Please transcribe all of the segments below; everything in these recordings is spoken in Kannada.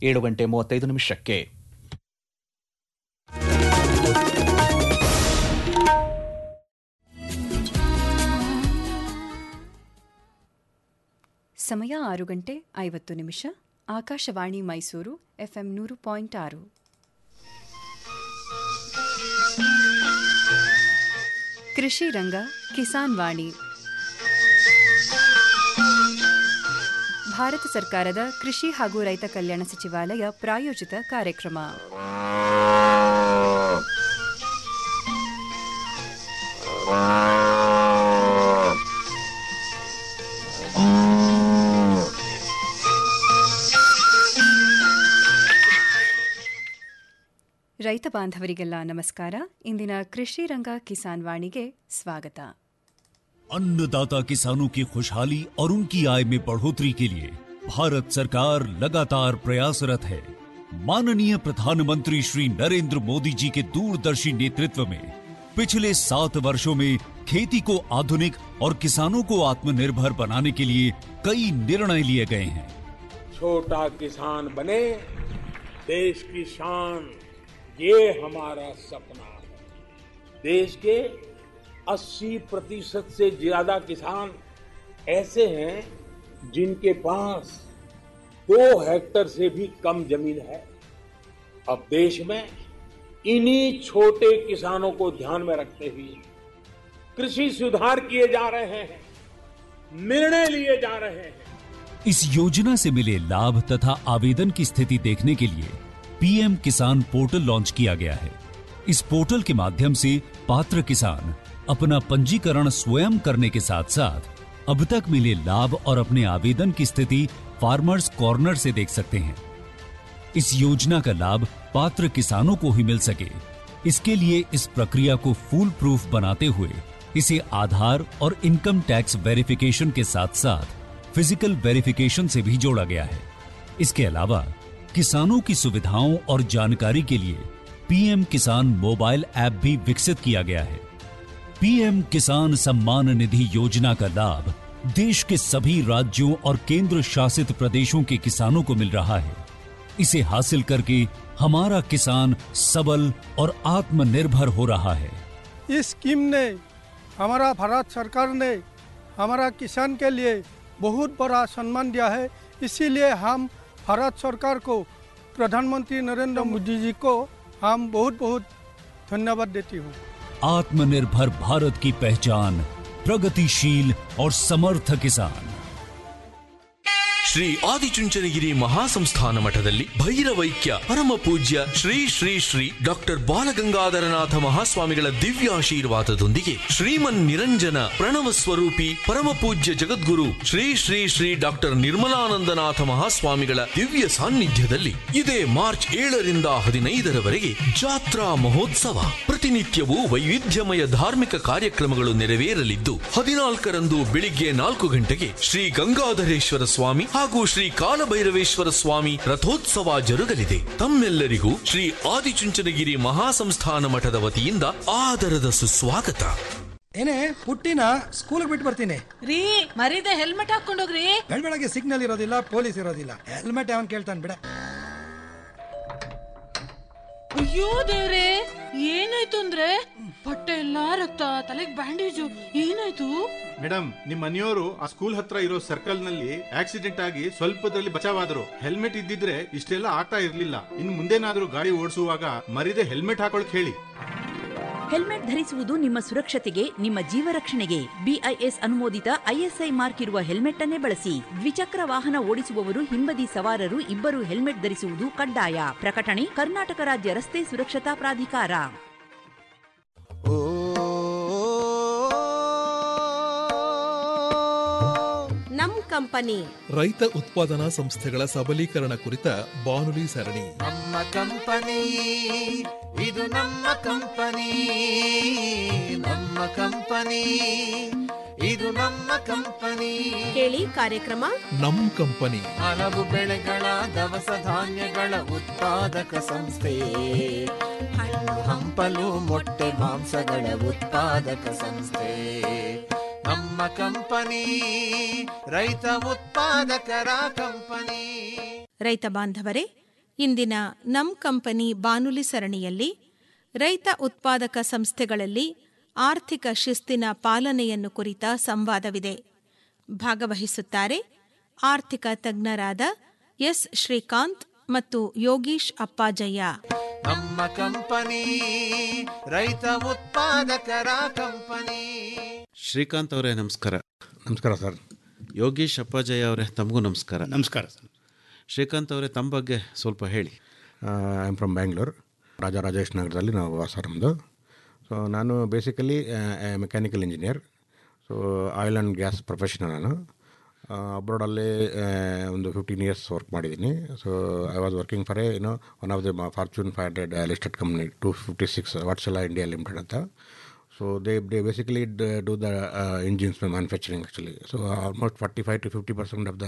ಏಳು ಗಂಟೆ ಮೂವತ್ತೈದು ನಿಮಿಷಕ್ಕೆ ಸಮಯ ಆರು ಗಂಟೆ ಐವತ್ತು ನಿಮಿಷ ಆಕಾಶವಾಣಿ ಮೈಸೂರು ಎಫ್ಎಂ ನೂರು ಪಾಯಿಂಟ್ ಆರು ಕೃಷಿ ರಂಗ ಕಿಸಾನ್ ವಾಣಿ ಭಾರತ ಸರ್ಕಾರದ ಕೃಷಿ ಹಾಗೂ ರೈತ ಕಲ್ಯಾಣ ಸಚಿವಾಲಯ ಪ್ರಾಯೋಜಿತ ಕಾರ್ಯಕ್ರಮ ರೈತ ಬಾಂಧವರಿಗೆಲ್ಲ ನಮಸ್ಕಾರ ಇಂದಿನ ಕೃಷಿ ರಂಗ ಕಿಸಾನ್ ವಾಣಿಗೆ ಸ್ವಾಗತ अन्नदाता किसानों की खुशहाली और उनकी आय में बढ़ोतरी के लिए भारत सरकार लगातार प्रयासरत है माननीय प्रधानमंत्री श्री नरेंद्र मोदी जी के दूरदर्शी नेतृत्व में पिछले सात वर्षों में खेती को आधुनिक और किसानों को आत्मनिर्भर बनाने के लिए कई निर्णय लिए गए हैं छोटा किसान बने देश की शान ये हमारा सपना है देश के 80 प्रतिशत से ज्यादा किसान ऐसे हैं जिनके पास दो हेक्टर से भी कम जमीन है अब देश में इन्हीं छोटे किसानों को ध्यान में रखते हुए कृषि सुधार किए जा रहे हैं निर्णय लिए जा रहे हैं इस योजना से मिले लाभ तथा आवेदन की स्थिति देखने के लिए पीएम किसान पोर्टल लॉन्च किया गया है इस पोर्टल के माध्यम से पात्र किसान अपना पंजीकरण स्वयं करने के साथ साथ अब तक मिले लाभ और अपने आवेदन की स्थिति फार्मर्स कॉर्नर से देख सकते हैं इस योजना का लाभ पात्र किसानों को ही मिल सके इसके लिए इस प्रक्रिया को फूल प्रूफ बनाते हुए इसे आधार और इनकम टैक्स वेरिफिकेशन के साथ साथ फिजिकल वेरिफिकेशन से भी जोड़ा गया है इसके अलावा किसानों की सुविधाओं और जानकारी के लिए पीएम किसान मोबाइल ऐप भी विकसित किया गया है पीएम किसान सम्मान निधि योजना का लाभ देश के सभी राज्यों और केंद्र शासित प्रदेशों के किसानों को मिल रहा है इसे हासिल करके हमारा किसान सबल और आत्मनिर्भर हो रहा है इस स्कीम ने हमारा भारत सरकार ने हमारा किसान के लिए बहुत बड़ा सम्मान दिया है इसीलिए हम भारत सरकार को प्रधानमंत्री नरेंद्र मोदी जी को हम बहुत बहुत धन्यवाद देती हूँ आत्मनिर्भर भारत की पहचान प्रगतिशील और समर्थ किसान ಶ್ರೀ ಆದಿಚುಂಚನಗಿರಿ ಮಹಾಸಂಸ್ಥಾನ ಮಠದಲ್ಲಿ ಭೈರವೈಕ್ಯ ಪರಮ ಪೂಜ್ಯ ಶ್ರೀ ಶ್ರೀ ಶ್ರೀ ಡಾಕ್ಟರ್ ಬಾಲಗಂಗಾಧರನಾಥ ಮಹಾಸ್ವಾಮಿಗಳ ದಿವ್ಯಾಶೀರ್ವಾದದೊಂದಿಗೆ ಶ್ರೀಮನ್ ನಿರಂಜನ ಪ್ರಣವ ಸ್ವರೂಪಿ ಪರಮ ಪೂಜ್ಯ ಜಗದ್ಗುರು ಶ್ರೀ ಶ್ರೀ ಶ್ರೀ ಡಾಕ್ಟರ್ ನಿರ್ಮಲಾನಂದನಾಥ ಮಹಾಸ್ವಾಮಿಗಳ ದಿವ್ಯ ಸಾನ್ನಿಧ್ಯದಲ್ಲಿ ಇದೇ ಮಾರ್ಚ್ ಏಳರಿಂದ ಹದಿನೈದರವರೆಗೆ ಜಾತ್ರಾ ಮಹೋತ್ಸವ ಪ್ರತಿನಿತ್ಯವೂ ವೈವಿಧ್ಯಮಯ ಧಾರ್ಮಿಕ ಕಾರ್ಯಕ್ರಮಗಳು ನೆರವೇರಲಿದ್ದು ಹದಿನಾಲ್ಕರಂದು ಬೆಳಿಗ್ಗೆ ನಾಲ್ಕು ಗಂಟೆಗೆ ಶ್ರೀ ಗಂಗಾಧರೇಶ್ವರ ಸ್ವಾಮಿ ಹಾಗೂ ಶ್ರೀ ಕಾಲಭೈರವೇಶ್ವರ ಸ್ವಾಮಿ ರಥೋತ್ಸವ ಜರುಗಲಿದೆ ತಮ್ಮೆಲ್ಲರಿಗೂ ಶ್ರೀ ಆದಿಚುಂಚನಗಿರಿ ಮಹಾಸಂಸ್ಥಾನ ಮಠದ ವತಿಯಿಂದ ಆದರದ ಸುಸ್ವಾಗತ ಏನೇ ಪುಟ್ಟಿನ ಸ್ಕೂಲ್ಗೆ ಬಿಟ್ಟು ಬರ್ತೀನಿ ರೀ ಮರೀದೆ ಹೆಲ್ಮೆಟ್ ಹಾಕೊಂಡೋಗ್ರಿ ಬೆಳಗ್ಗೆ ಸಿಗ್ನಲ್ ಇರೋದಿಲ್ಲ ಪೊಲೀಸ್ ಇರೋದಿಲ್ಲ ಹೆಲ್ಮೆಟ್ ಅವನ್ ಕೇಳ್ತಾನೆ ಬಿಡ ಅಯ್ಯೋ ದೇವ್ರೆ ಏನಾಯ್ತು ಅಂದ್ರೆ ಬಟ್ಟೆ ಎಲ್ಲಾ ರಕ್ತ ತಲೆಗ್ ಬ್ಯಾಂಡೇಜು ಏನಾಯ್ತು ಮೇಡಮ್ ನಿಮ್ ಮನೆಯವರು ಆ ಸ್ಕೂಲ್ ಹತ್ರ ಇರೋ ಸರ್ಕಲ್ ನಲ್ಲಿ ಆಕ್ಸಿಡೆಂಟ್ ಆಗಿ ಸ್ವಲ್ಪದಲ್ಲಿ ಬಚಾವಾದ್ರು ಹೆಲ್ಮೆಟ್ ಇದ್ದಿದ್ರೆ ಇಷ್ಟೆಲ್ಲ ಆಗ್ತಾ ಇರ್ಲಿಲ್ಲ ಇನ್ ಮುಂದೇನಾದ್ರೂ ಗಾಡಿ ಓಡಿಸುವಾಗ ಮರಿದೆ ಹೆಲ್ಮೆಟ್ ಹಾಕೊಳಕ್ ಹೇಳಿ ಹೆಲ್ಮೆಟ್ ಧರಿಸುವುದು ನಿಮ್ಮ ಸುರಕ್ಷತೆಗೆ ನಿಮ್ಮ ಜೀವ ರಕ್ಷಣೆಗೆ ಬಿಐಎಸ್ ಅನುಮೋದಿತ ಐಎಸ್ಐ ಮಾರ್ಕ್ ಇರುವ ಹೆಲ್ಮೆಟ್ ಅನ್ನೇ ಬಳಸಿ ದ್ವಿಚಕ್ರ ವಾಹನ ಓಡಿಸುವವರು ಹಿಂಬದಿ ಸವಾರರು ಇಬ್ಬರು ಹೆಲ್ಮೆಟ್ ಧರಿಸುವುದು ಕಡ್ಡಾಯ ಪ್ರಕಟಣೆ ಕರ್ನಾಟಕ ರಾಜ್ಯ ರಸ್ತೆ ಸುರಕ್ಷತಾ ಪ್ರಾಧಿಕಾರ ನಮ್ ಕಂಪನಿ ರೈತ ಉತ್ಪಾದನಾ ಸಂಸ್ಥೆಗಳ ಸಬಲೀಕರಣ ಕುರಿತ ಬಾನುಲಿ ಸರಣಿ ನಮ್ಮ ಕಂಪನಿ ಇದು ನಮ್ಮ ಕಂಪನಿ ನಮ್ಮ ಕಂಪನಿ ಇದು ನಮ್ಮ ಕಂಪನಿ ಕೇಳಿ ಕಾರ್ಯಕ್ರಮ ನಮ್ ಕಂಪನಿ ಹಲವು ಬೆಳೆಗಳ ದವಸ ಧಾನ್ಯಗಳ ಉತ್ಪಾದಕ ಸಂಸ್ಥೆ ಹಣ್ಣು ಹಂಪಲು ಮೊಟ್ಟೆ ಮಾಂಸಗಳ ಉತ್ಪಾದಕ ಸಂಸ್ಥೆ ನಮ್ಮ ಕಂಪನಿ ರೈತ ಉತ್ಪಾದಕರ ಕಂಪನಿ ರೈತ ಬಾಂಧವರೇ ಇಂದಿನ ನಮ್ ಕಂಪನಿ ಬಾನುಲಿ ಸರಣಿಯಲ್ಲಿ ರೈತ ಉತ್ಪಾದಕ ಸಂಸ್ಥೆಗಳಲ್ಲಿ ಆರ್ಥಿಕ ಶಿಸ್ತಿನ ಪಾಲನೆಯನ್ನು ಕುರಿತ ಸಂವಾದವಿದೆ ಭಾಗವಹಿಸುತ್ತಾರೆ ಆರ್ಥಿಕ ತಜ್ಞರಾದ ಎಸ್ ಶ್ರೀಕಾಂತ್ ಮತ್ತು ಯೋಗೀಶ್ ಅಪ್ಪಾಜಯ್ಯ ನಮ್ಮ ಕಂಪನಿ ರೈತ ಉತ್ಪಾದಕರ ಕಂಪನಿ ಶ್ರೀಕಾಂತ್ ಅವರೇ ನಮಸ್ಕಾರ ನಮಸ್ಕಾರ ಸರ್ ಯೋಗೀಶ್ ಅಪ್ಪಾಜಯ್ಯ ಅವರೇ ತಮಗೂ ನಮಸ್ಕಾರ ನಮಸ್ಕಾರ ಸರ್ ಶ್ರೀಕಾಂತ್ ಅವರೇ ತಮ್ಮ ಬಗ್ಗೆ ಸ್ವಲ್ಪ ಹೇಳಿ I am from Bangalore Raja Rajesh ನಗರದಲ್ಲಿ ನಾವು ವಾಸ ನಮ್ಮದು ಸೊ ನಾನು basically mechanical engineer so oil and gas professional ನಾನು ಅಬ್ರಾಡಲ್ಲಿ ಒಂದು ಫಿಫ್ಟೀನ್ ಇಯರ್ಸ್ ವರ್ಕ್ ಮಾಡಿದ್ದೀನಿ so I was working for a you know one of the Fortune five hundred listed company two fifty six Wartsila India Limited ಅಂತ so they they basically do the engines manufacturing actually so almost forty five to fifty percent of the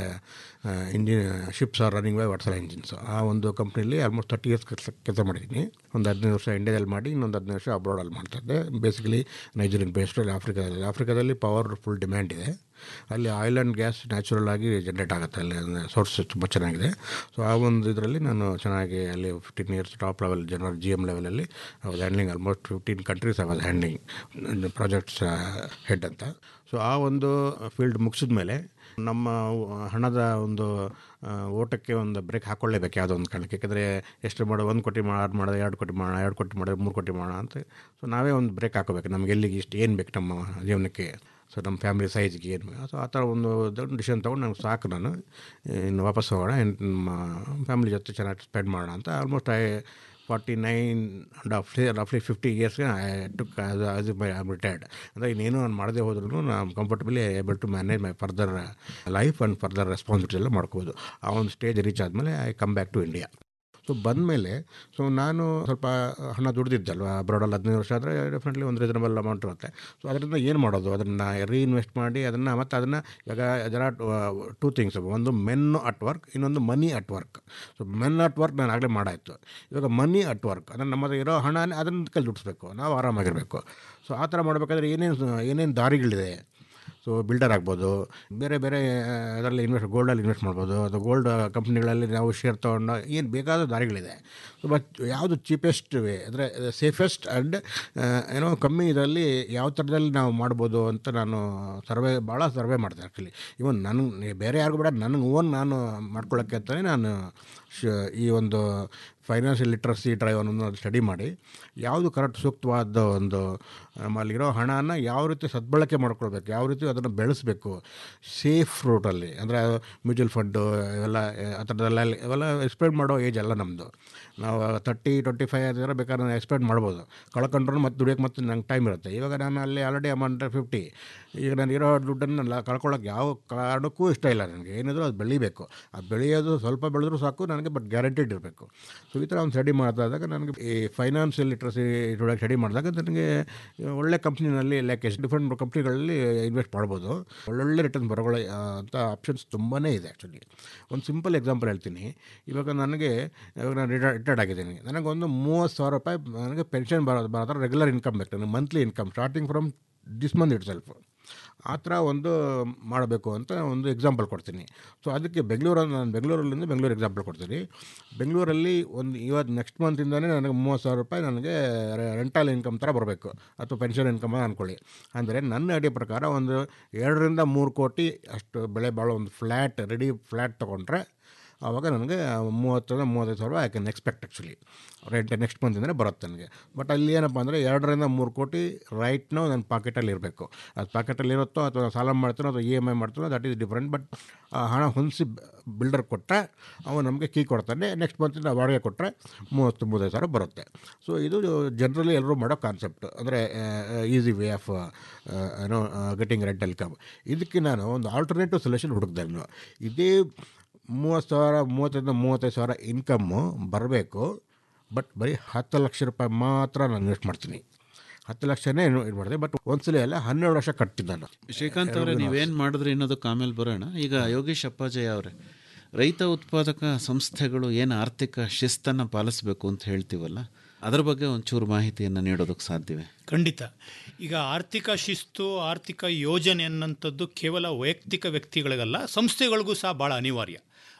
engine ships are running by Wartsila engines ಆ ಒಂದು ಕಂಪ್ನಿಲಿ ಆಲ್ಮೋಸ್ಟ್ ತರ್ಟಿ ಇಯರ್ಸ್ ಕೆಲಸ ಮಾಡಿದ್ದೀನಿ ಒಂದು ಹದಿನೈದು ವರ್ಷ ಇಂಡಿಯಾದಲ್ಲಿ ಮಾಡಿ ಇನ್ನೊಂದು ಹದಿನೈದು ವರ್ಷ ಅಬ್ರಾಡಲ್ಲಿ ಮಾಡ್ತಾಯಿದ್ದೆ ಬೇಸಿಕಲಿ ನೈಜೀರಿಯನ್ ಬೇಸ್ಡ್ ಆಫ್ರಿಕಾದಲ್ಲಿ ಆಫ್ರಿಕಾದಲ್ಲಿ ಪವರ್ ಫುಲ್ ಡಿಮ್ಯಾಂಡ್ ಇದೆ ಅಲ್ಲಿ ಆಯಿಲ್ ಆ್ಯಂಡ್ ಗ್ಯಾಸ್ ನ್ಯಾಚುರಲ್ ಆಗಿ ಜನ್ರೇಟ್ ಆಗುತ್ತೆ ಅಲ್ಲಿ ಸೋರ್ಸ್ ತುಂಬ ಚೆನ್ನಾಗಿದೆ ಸೊ ಆ ಒಂದು ಇದರಲ್ಲಿ ನಾನು ಚೆನ್ನಾಗಿ ಅಲ್ಲಿ fifteen years top level general G M ಲೆವೆಲಲ್ಲಿ I was handling almost fifteen countries I was handling projects head ಅಂತ ಸೊ ಆ ಒಂದು ಫೀಲ್ಡ್ ಮುಗಿಸಿದ ಮೇಲೆ ನಮ್ಮ ಹಣದ ಒಂದು ಓಟಕ್ಕೆ ಒಂದು ಬ್ರೇಕ್ ಹಾಕ್ಕೊಳ್ಳೇಬೇಕು ಯಾವುದೋ ಒಂದು ಕಾರಣಕ್ಕೆ ಯಾಕೆಂದರೆ ಎಷ್ಟು ಮಾಡೋ ಒಂದು ಕೋಟಿ ಮಾಡಿ ಮಾಡೋದು ಎರಡು ಕೋಟಿ ಮಾಡೋಣ ಎರಡು ಕೋಟಿ ಮಾಡೋದು ಮೂರು ಕೋಟಿ ಮಾಡೋಣ ಅಂತ ಸೊ ನಾವೇ ಒಂದು ಬ್ರೇಕ್ ಹಾಕೋಬೇಕು ನಮ್ಗೆ ಎಲ್ಲಿಗೆ ಇಷ್ಟು ಏನು ಬೇಕು ನಮ್ಮ ಜೀವನಕ್ಕೆ ಸೊ ನಮ್ಮ ಫ್ಯಾಮಿಲಿ ಸೈಜ್ಗೆ ಏನು ಸೊ ಆ ಥರ ಒಂದು ದೊಡ್ಡ ಡಿಸಿಷನ್ ತೊಗೊಂಡು ನಂಗೆ ಸಾಕು ನಾನು ಇನ್ನು ವಾಪಸ್ ಹೋಗೋಣ ನಮ್ಮ ಫ್ಯಾಮಿಲಿ ಜೊತೆ ಚೆನ್ನಾಗಿ ಸ್ಪೆಂಡ್ ಮಾಡೋಣ ಅಂತ almost I forty nine and of ರಫ್ಲಿ ಫಿಫ್ಟಿ ಇಯರ್ಸ್ಗೆ I took as my I retired ಅಂದರೆ ಇನ್ನೇನು ನಾನು ಮಾಡದೆ ಹೋದ್ರೂ ನಾನು comfortably able to manage my further life and further responsibility ಎಲ್ಲ ಮಾಡ್ಕೋಬೋದು ಆ ಒಂದು ಸ್ಟೇಜ್ ರೀಚ್ ಆದಮೇಲೆ I come back to India so ಬಂದಮೇಲೆ ಸೊ ನಾನು ಸ್ವಲ್ಪ ಹಣ ದುಡ್ದಿದ್ದಲ್ವ ಅಬ್ರಾಡಲ್ಲಿ ಹದಿನೈದು ವರ್ಷ ಆದರೆ ಡೆಫಿನೆಟ್ಲಿ ಒಂದು ರೀಸನಬಲ್ ಅಮೌಂಟ್ ಇರುತ್ತೆ ಸೊ ಅದರಿಂದ ಏನು ಮಾಡೋದು ಅದನ್ನು ರೀಇನ್ವೆಸ್ಟ್ ಮಾಡಿ ಅದನ್ನು ಮತ್ತು ಅದನ್ನು ಇವಾಗ ಅದರ ಟೂ ಥಿಂಗ್ಸ್ ಒಂದು ಮೆನ್ ಅಟ್ ವರ್ಕ್ ಇನ್ನೊಂದು money at work so men at work ನಾನು ಆಗಲೇ ಮಾಡಾಯಿತು ಇವಾಗ ಮನಿ ಅಟ್ ವರ್ಕ್ ಅಂದರೆ ನಮ್ಮ ಹತ್ರ ಇರೋ ಹಣ ಅದನ್ನು ಕೈಲಿ ದುಡಿಸ್ಬೇಕು ನಾವು ಆರಾಮಾಗಿರಬೇಕು ಸೊ ಆ ಥರ ಮಾಡಬೇಕಾದ್ರೆ ಏನೇನು ಏನೇನು ದಾರಿಗಳಿದೆ ಸೊ ಬಿಲ್ಡರ್ ಆಗ್ಬೋದು ಬೇರೆ ಬೇರೆ ಅದರಲ್ಲಿ ಇನ್ವೆಸ್ಟ್ ಗೋಲ್ಡಲ್ಲಿ ಇನ್ವೆಸ್ಟ್ ಮಾಡ್ಬೋದು ಅದು ಗೋಲ್ಡ್ ಕಂಪ್ನಿಗಳಲ್ಲಿ ನಾವು ಶೇರ್ ತೊಗೊಂಡು ಏನು ಬೇಕಾದ ದಾರಿಗಳಿದೆ ಸೊ ಬಟ್ ಯಾವುದು ಚೀಪೆಸ್ಟ್ ವೇ ಅಂದರೆ ಸೇಫೆಸ್ಟ್ ಆ್ಯಂಡ್ ಏನೋ ಕಮ್ಮಿ ಇದರಲ್ಲಿ ಯಾವ ಥರದಲ್ಲಿ ನಾವು ಮಾಡ್ಬೋದು ಅಂತ ನಾನು ಸರ್ವೆ ಭಾಳ ಸರ್ವೆ ಮಾಡಿದೆ ಆ್ಯಕ್ಚುಲಿ ಇವನ್ ನನಗೆ ಬೇರೆ ಯಾರಿಗೂ ಬೇಡ ನನಗೆ ಓನ್ ನಾನು ಮಾಡ್ಕೊಳ್ಳೋಕ್ಕೆ ಅಂತಲೇ ನಾನು ಶ ಈ ಒಂದು ಫೈನಾನ್ಷಿಯಲ್ ಲಿಟ್ರಸಿ ಡ್ರೈವ್ ಅನ್ನೋದು ಸ್ಟಡಿ ಮಾಡಿ ಯಾವುದು ಕರೆಕ್ಟ್ ಸೂಕ್ತವಾದ ಒಂದು ನಮ್ಮಲ್ಲಿರೋ ಹಣನ ಯಾವ ರೀತಿ ಸದ್ಬಳಕೆ ಮಾಡ್ಕೊಳ್ಬೇಕು ಯಾವ ರೀತಿ ಅದನ್ನು ಬೆಳೆಸಬೇಕು ಸೇಫ್ ರೂಟಲ್ಲಿ ಅಂದರೆ ಮ್ಯೂಚುವಲ್ ಫಂಡು ಇವೆಲ್ಲ ಆ ಥರದ್ದೆಲ್ಲ ಇವೆಲ್ಲ ಎಕ್ಸ್ಪೆಕ್ಟ್ ಮಾಡೋ ಏಜ್ ಅಲ್ಲ ನಮ್ಮದು ನಾವು ತರ್ಟಿ ಟ್ವೆಂಟಿ ಫೈವ್ ಆಗಿದ್ರೆ ಬೇಕಾದ್ರೆ ನಾನು ಎಕ್ಸ್ಪೆಕ್ಟ್ ಮಾಡ್ಬೋದು ಕಳ್ಕೊಂಡ್ರು ಮತ್ತೆ ದುಡಿಯೋಕೆ ಮತ್ತೆ ನಂಗೆ ಟೈಮ್ ಇರುತ್ತೆ ಇವಾಗ ನಾನು ಅಲ್ಲಿ ಆಲ್ರೆಡಿ ಅಮೌಂಟ್ ಫಿಫ್ಟಿ ಈಗ ನಾನು ಇರೋ ದುಡ್ಡನ್ನು ಕಳ್ಕೊಳ್ಳೋಕೆ ಯಾವ ಕಾರಣಕ್ಕೂ ಇಷ್ಟ ಇಲ್ಲ ನನಗೆ ಏನಿದ್ರು ಅದು ಬೆಳಿಬೇಕು ಅದು ಬೆಳೆಯೋದು ಸ್ವಲ್ಪ ಬೆಳೆದ್ರೂ ಸಾಕು ನನಗೆ ಬಟ್ ಗ್ಯಾರಂಟಿಡ್ ಇರಬೇಕು ಸೊ ಈ ಥರ ಒಂದು ಸ್ಟಡಿ ಮಾಡ್ತಾ ಇದ್ದಾಗ ನನಗೆ ಈ ಫೈನಾನ್ಷಿಯಲ್ ಲಿಟ್ರಸಿ ಇದ್ರೊಳಗೆ ಸ್ಟಡಿ ಮಾಡಿದಾಗ ನನಗೆ ಒಳ್ಳೆ ಕಂಪ್ನಿನಲ್ಲಿ ಲೈಕ್ ಎಷ್ಟು ಡಿಫ್ರೆಂಟ್ ಕಂಪ್ನಿಗಳಲ್ಲಿ ಇನ್ವೆಸ್ಟ್ ಮಾಡ್ಬೋದು ಒಳ್ಳೊಳ್ಳೆ ರಿಟರ್ನ್ ಬರೋಗಳ ಅಂತ ಆಪ್ಷನ್ಸ್ ತುಂಬಾ ಇದೆ ಆ್ಯಕ್ಚುಲಿ ಒಂದು ಸಿಂಪಲ್ ಎಕ್ಸಾಂಪಲ್ ಹೇಳ್ತೀನಿ ಇವಾಗ ನನಗೆ ಇವಾಗ ನಾನು ರಿಟೈರ್ ರಿಟೈರ್ಡ್ ಆಗಿದ್ದೀನಿ ನನಗೊಂದು ಮೂವತ್ತು ಸಾವಿರ ರೂಪಾಯಿ ನನಗೆ ಪೆನ್ಷನ್ ಬರೋದು ಬರೋ ರೆಗ್ಯುಲರ್ ಇನ್ಕಮ್ ಬೇಕು ನನಗೆ monthly income starting from this month itself ಆ ಥರ ಒಂದು ಮಾಡಬೇಕು ಅಂತ ಒಂದು ಎಕ್ಸಾಂಪಲ್ ಕೊಡ್ತೀನಿ ಸೊ ಅದಕ್ಕೆ ಬೆಂಗಳೂರಲ್ಲಿ ನಾನು ಬೆಂಗಳೂರಲ್ಲಿಂದ ಬೆಂಗಳೂರು ಎಕ್ಸಾಂಪಲ್ ಕೊಡ್ತೀನಿ ಬೆಂಗಳೂರಲ್ಲಿ ಒಂದು ಇವತ್ತು ನೆಕ್ಸ್ಟ್ ಮಂತಿಂದಲೇ ನನಗೆ ಮೂವತ್ತು ಸಾವಿರ ರೂಪಾಯಿ ನನಗೆ ರೆಂಟಲ್ ಇನ್ಕಮ್ ಥರ ಬರಬೇಕು ಅಥವಾ ಪೆನ್ಷನ್ ಇನ್ಕಮ್ ಅಂದ್ಕೊಳ್ಳಿ ಅಂದರೆ ನನ್ನ ಐಡಿಯಾ ಪ್ರಕಾರ ಒಂದು ಎರಡರಿಂದ ಮೂರು ಕೋಟಿ ಅಷ್ಟು ಬೆಳೆ ಬಾಳೋ ಒಂದು ಫ್ಲ್ಯಾಟ್ ರೆಡಿ ಫ್ಲ್ಯಾಟ್ ತೊಗೊಂಡ್ರೆ ಆವಾಗ ನನಗೆ ಮೂವತ್ತರಿಂದ ಮೂವತ್ತೈದು ಸಾವಿರ I can expect actually rent next ಮಂತಿಂದಲೇ ಬರುತ್ತೆ ನನಗೆ ಬಟ್ ಅಲ್ಲಿ ಏನಪ್ಪ ಅಂದರೆ ಎರಡರಿಂದ ಮೂರು ಕೋಟಿ ರೈಟ್ನೂ ನನ್ನ ಪಾಕೆಟಲ್ಲಿ ಇರಬೇಕು ಅದು ಪಾಕೆಟಲ್ಲಿ ಇರುತ್ತೋ ಅಥವಾ ಸಾಲ ಮಾಡ್ತಾನೋ ಅಥವಾ ಇ ಎಮ್ ಐ ಮಾಡ್ತಾನೋ ದಟ್ ಈಸ್ ಡಿಫ್ರೆಂಟ್ ಬಟ್ ಆ ಹಣ ಹೊಂದಿಸಿ ಬಿಲ್ಡರ್ ಕೊಟ್ಟರೆ ಅವನು ನಮಗೆ ಕೀ ಕೊಡ್ತಾನೆ ನೆಕ್ಸ್ಟ್ ಮಂತಿಂದ ಬಾಡಿಗೆ ಕೊಟ್ಟರೆ ಮೂವತ್ತು ಮೂವತ್ತೈದು ಸಾವಿರ ಬರುತ್ತೆ ಸೊ ಇದು ಜನರಲಿ ಎಲ್ಲರೂ ಮಾಡೋ ಕಾನ್ಸೆಪ್ಟ್ ಅಂದರೆ ಈಸಿ ವೇ ಆಫ್ ಏನೋ ಗೆಟಿಂಗ್ ರೆಂಟಲ್ ಕಮ್ ಇದಕ್ಕೆ ನಾನು ಒಂದು ಆಲ್ಟರ್ನೇಟಿವ್ ಸೊಲ್ಯೂಷನ್ ಹುಡುಕ್ದೆ ನಾನು ಇದೇ ಮೂವತ್ತು ಸಾವಿರ ಮೂವತ್ತರಿಂದ ಮೂವತ್ತೈದು ಸಾವಿರ ಇನ್ಕಮ್ಮು ಬರಬೇಕು ಬಟ್ ಬರೀ ಹತ್ತು ಲಕ್ಷ ರೂಪಾಯಿ ಮಾತ್ರ ನಾನು ಇನ್ವೆಸ್ಟ್ ಮಾಡ್ತೀನಿ ಹತ್ತು ಲಕ್ಷನೇ ಇದು ಮಾಡಿದೆ ಬಟ್ ಒಂದ್ಸಲ ಎಲ್ಲ ಹನ್ನೆರಡು ವರ್ಷ ಕಟ್ತೀನಿ ನಾನು ಶ್ರೀಕಾಂತ್ ಅವರೇ ನೀವೇನು ಮಾಡಿದ್ರಿ ಅನ್ನೋದಕ್ಕೆ ಆಮೇಲೆ ಬರೋಣ ಈಗ ಯೋಗೀಶ್ ಅಪ್ಪಾಜಯ್ಯ ಅವರೇ ರೈತ ಉತ್ಪಾದಕ ಸಂಸ್ಥೆಗಳು ಏನು ಆರ್ಥಿಕ ಶಿಸ್ತನ್ನು ಪಾಲಿಸಬೇಕು ಅಂತ ಹೇಳ್ತೀವಲ್ಲ ಅದರ ಬಗ್ಗೆ ಒಂಚೂರು ಮಾಹಿತಿಯನ್ನು ನೀಡೋದಕ್ಕೆ ಸಾಧ್ಯವೇ ಖಂಡಿತ ಈಗ ಆರ್ಥಿಕ ಶಿಸ್ತು ಆರ್ಥಿಕ ಯೋಜನೆ ಅನ್ನೋಂಥದ್ದು ಕೇವಲ ವೈಯಕ್ತಿಕ ವ್ಯಕ್ತಿಗಳಿಗಲ್ಲ ಸಂಸ್ಥೆಗಳಿಗೂ ಸಹ ಭಾಳ ಅನಿವಾರ್ಯ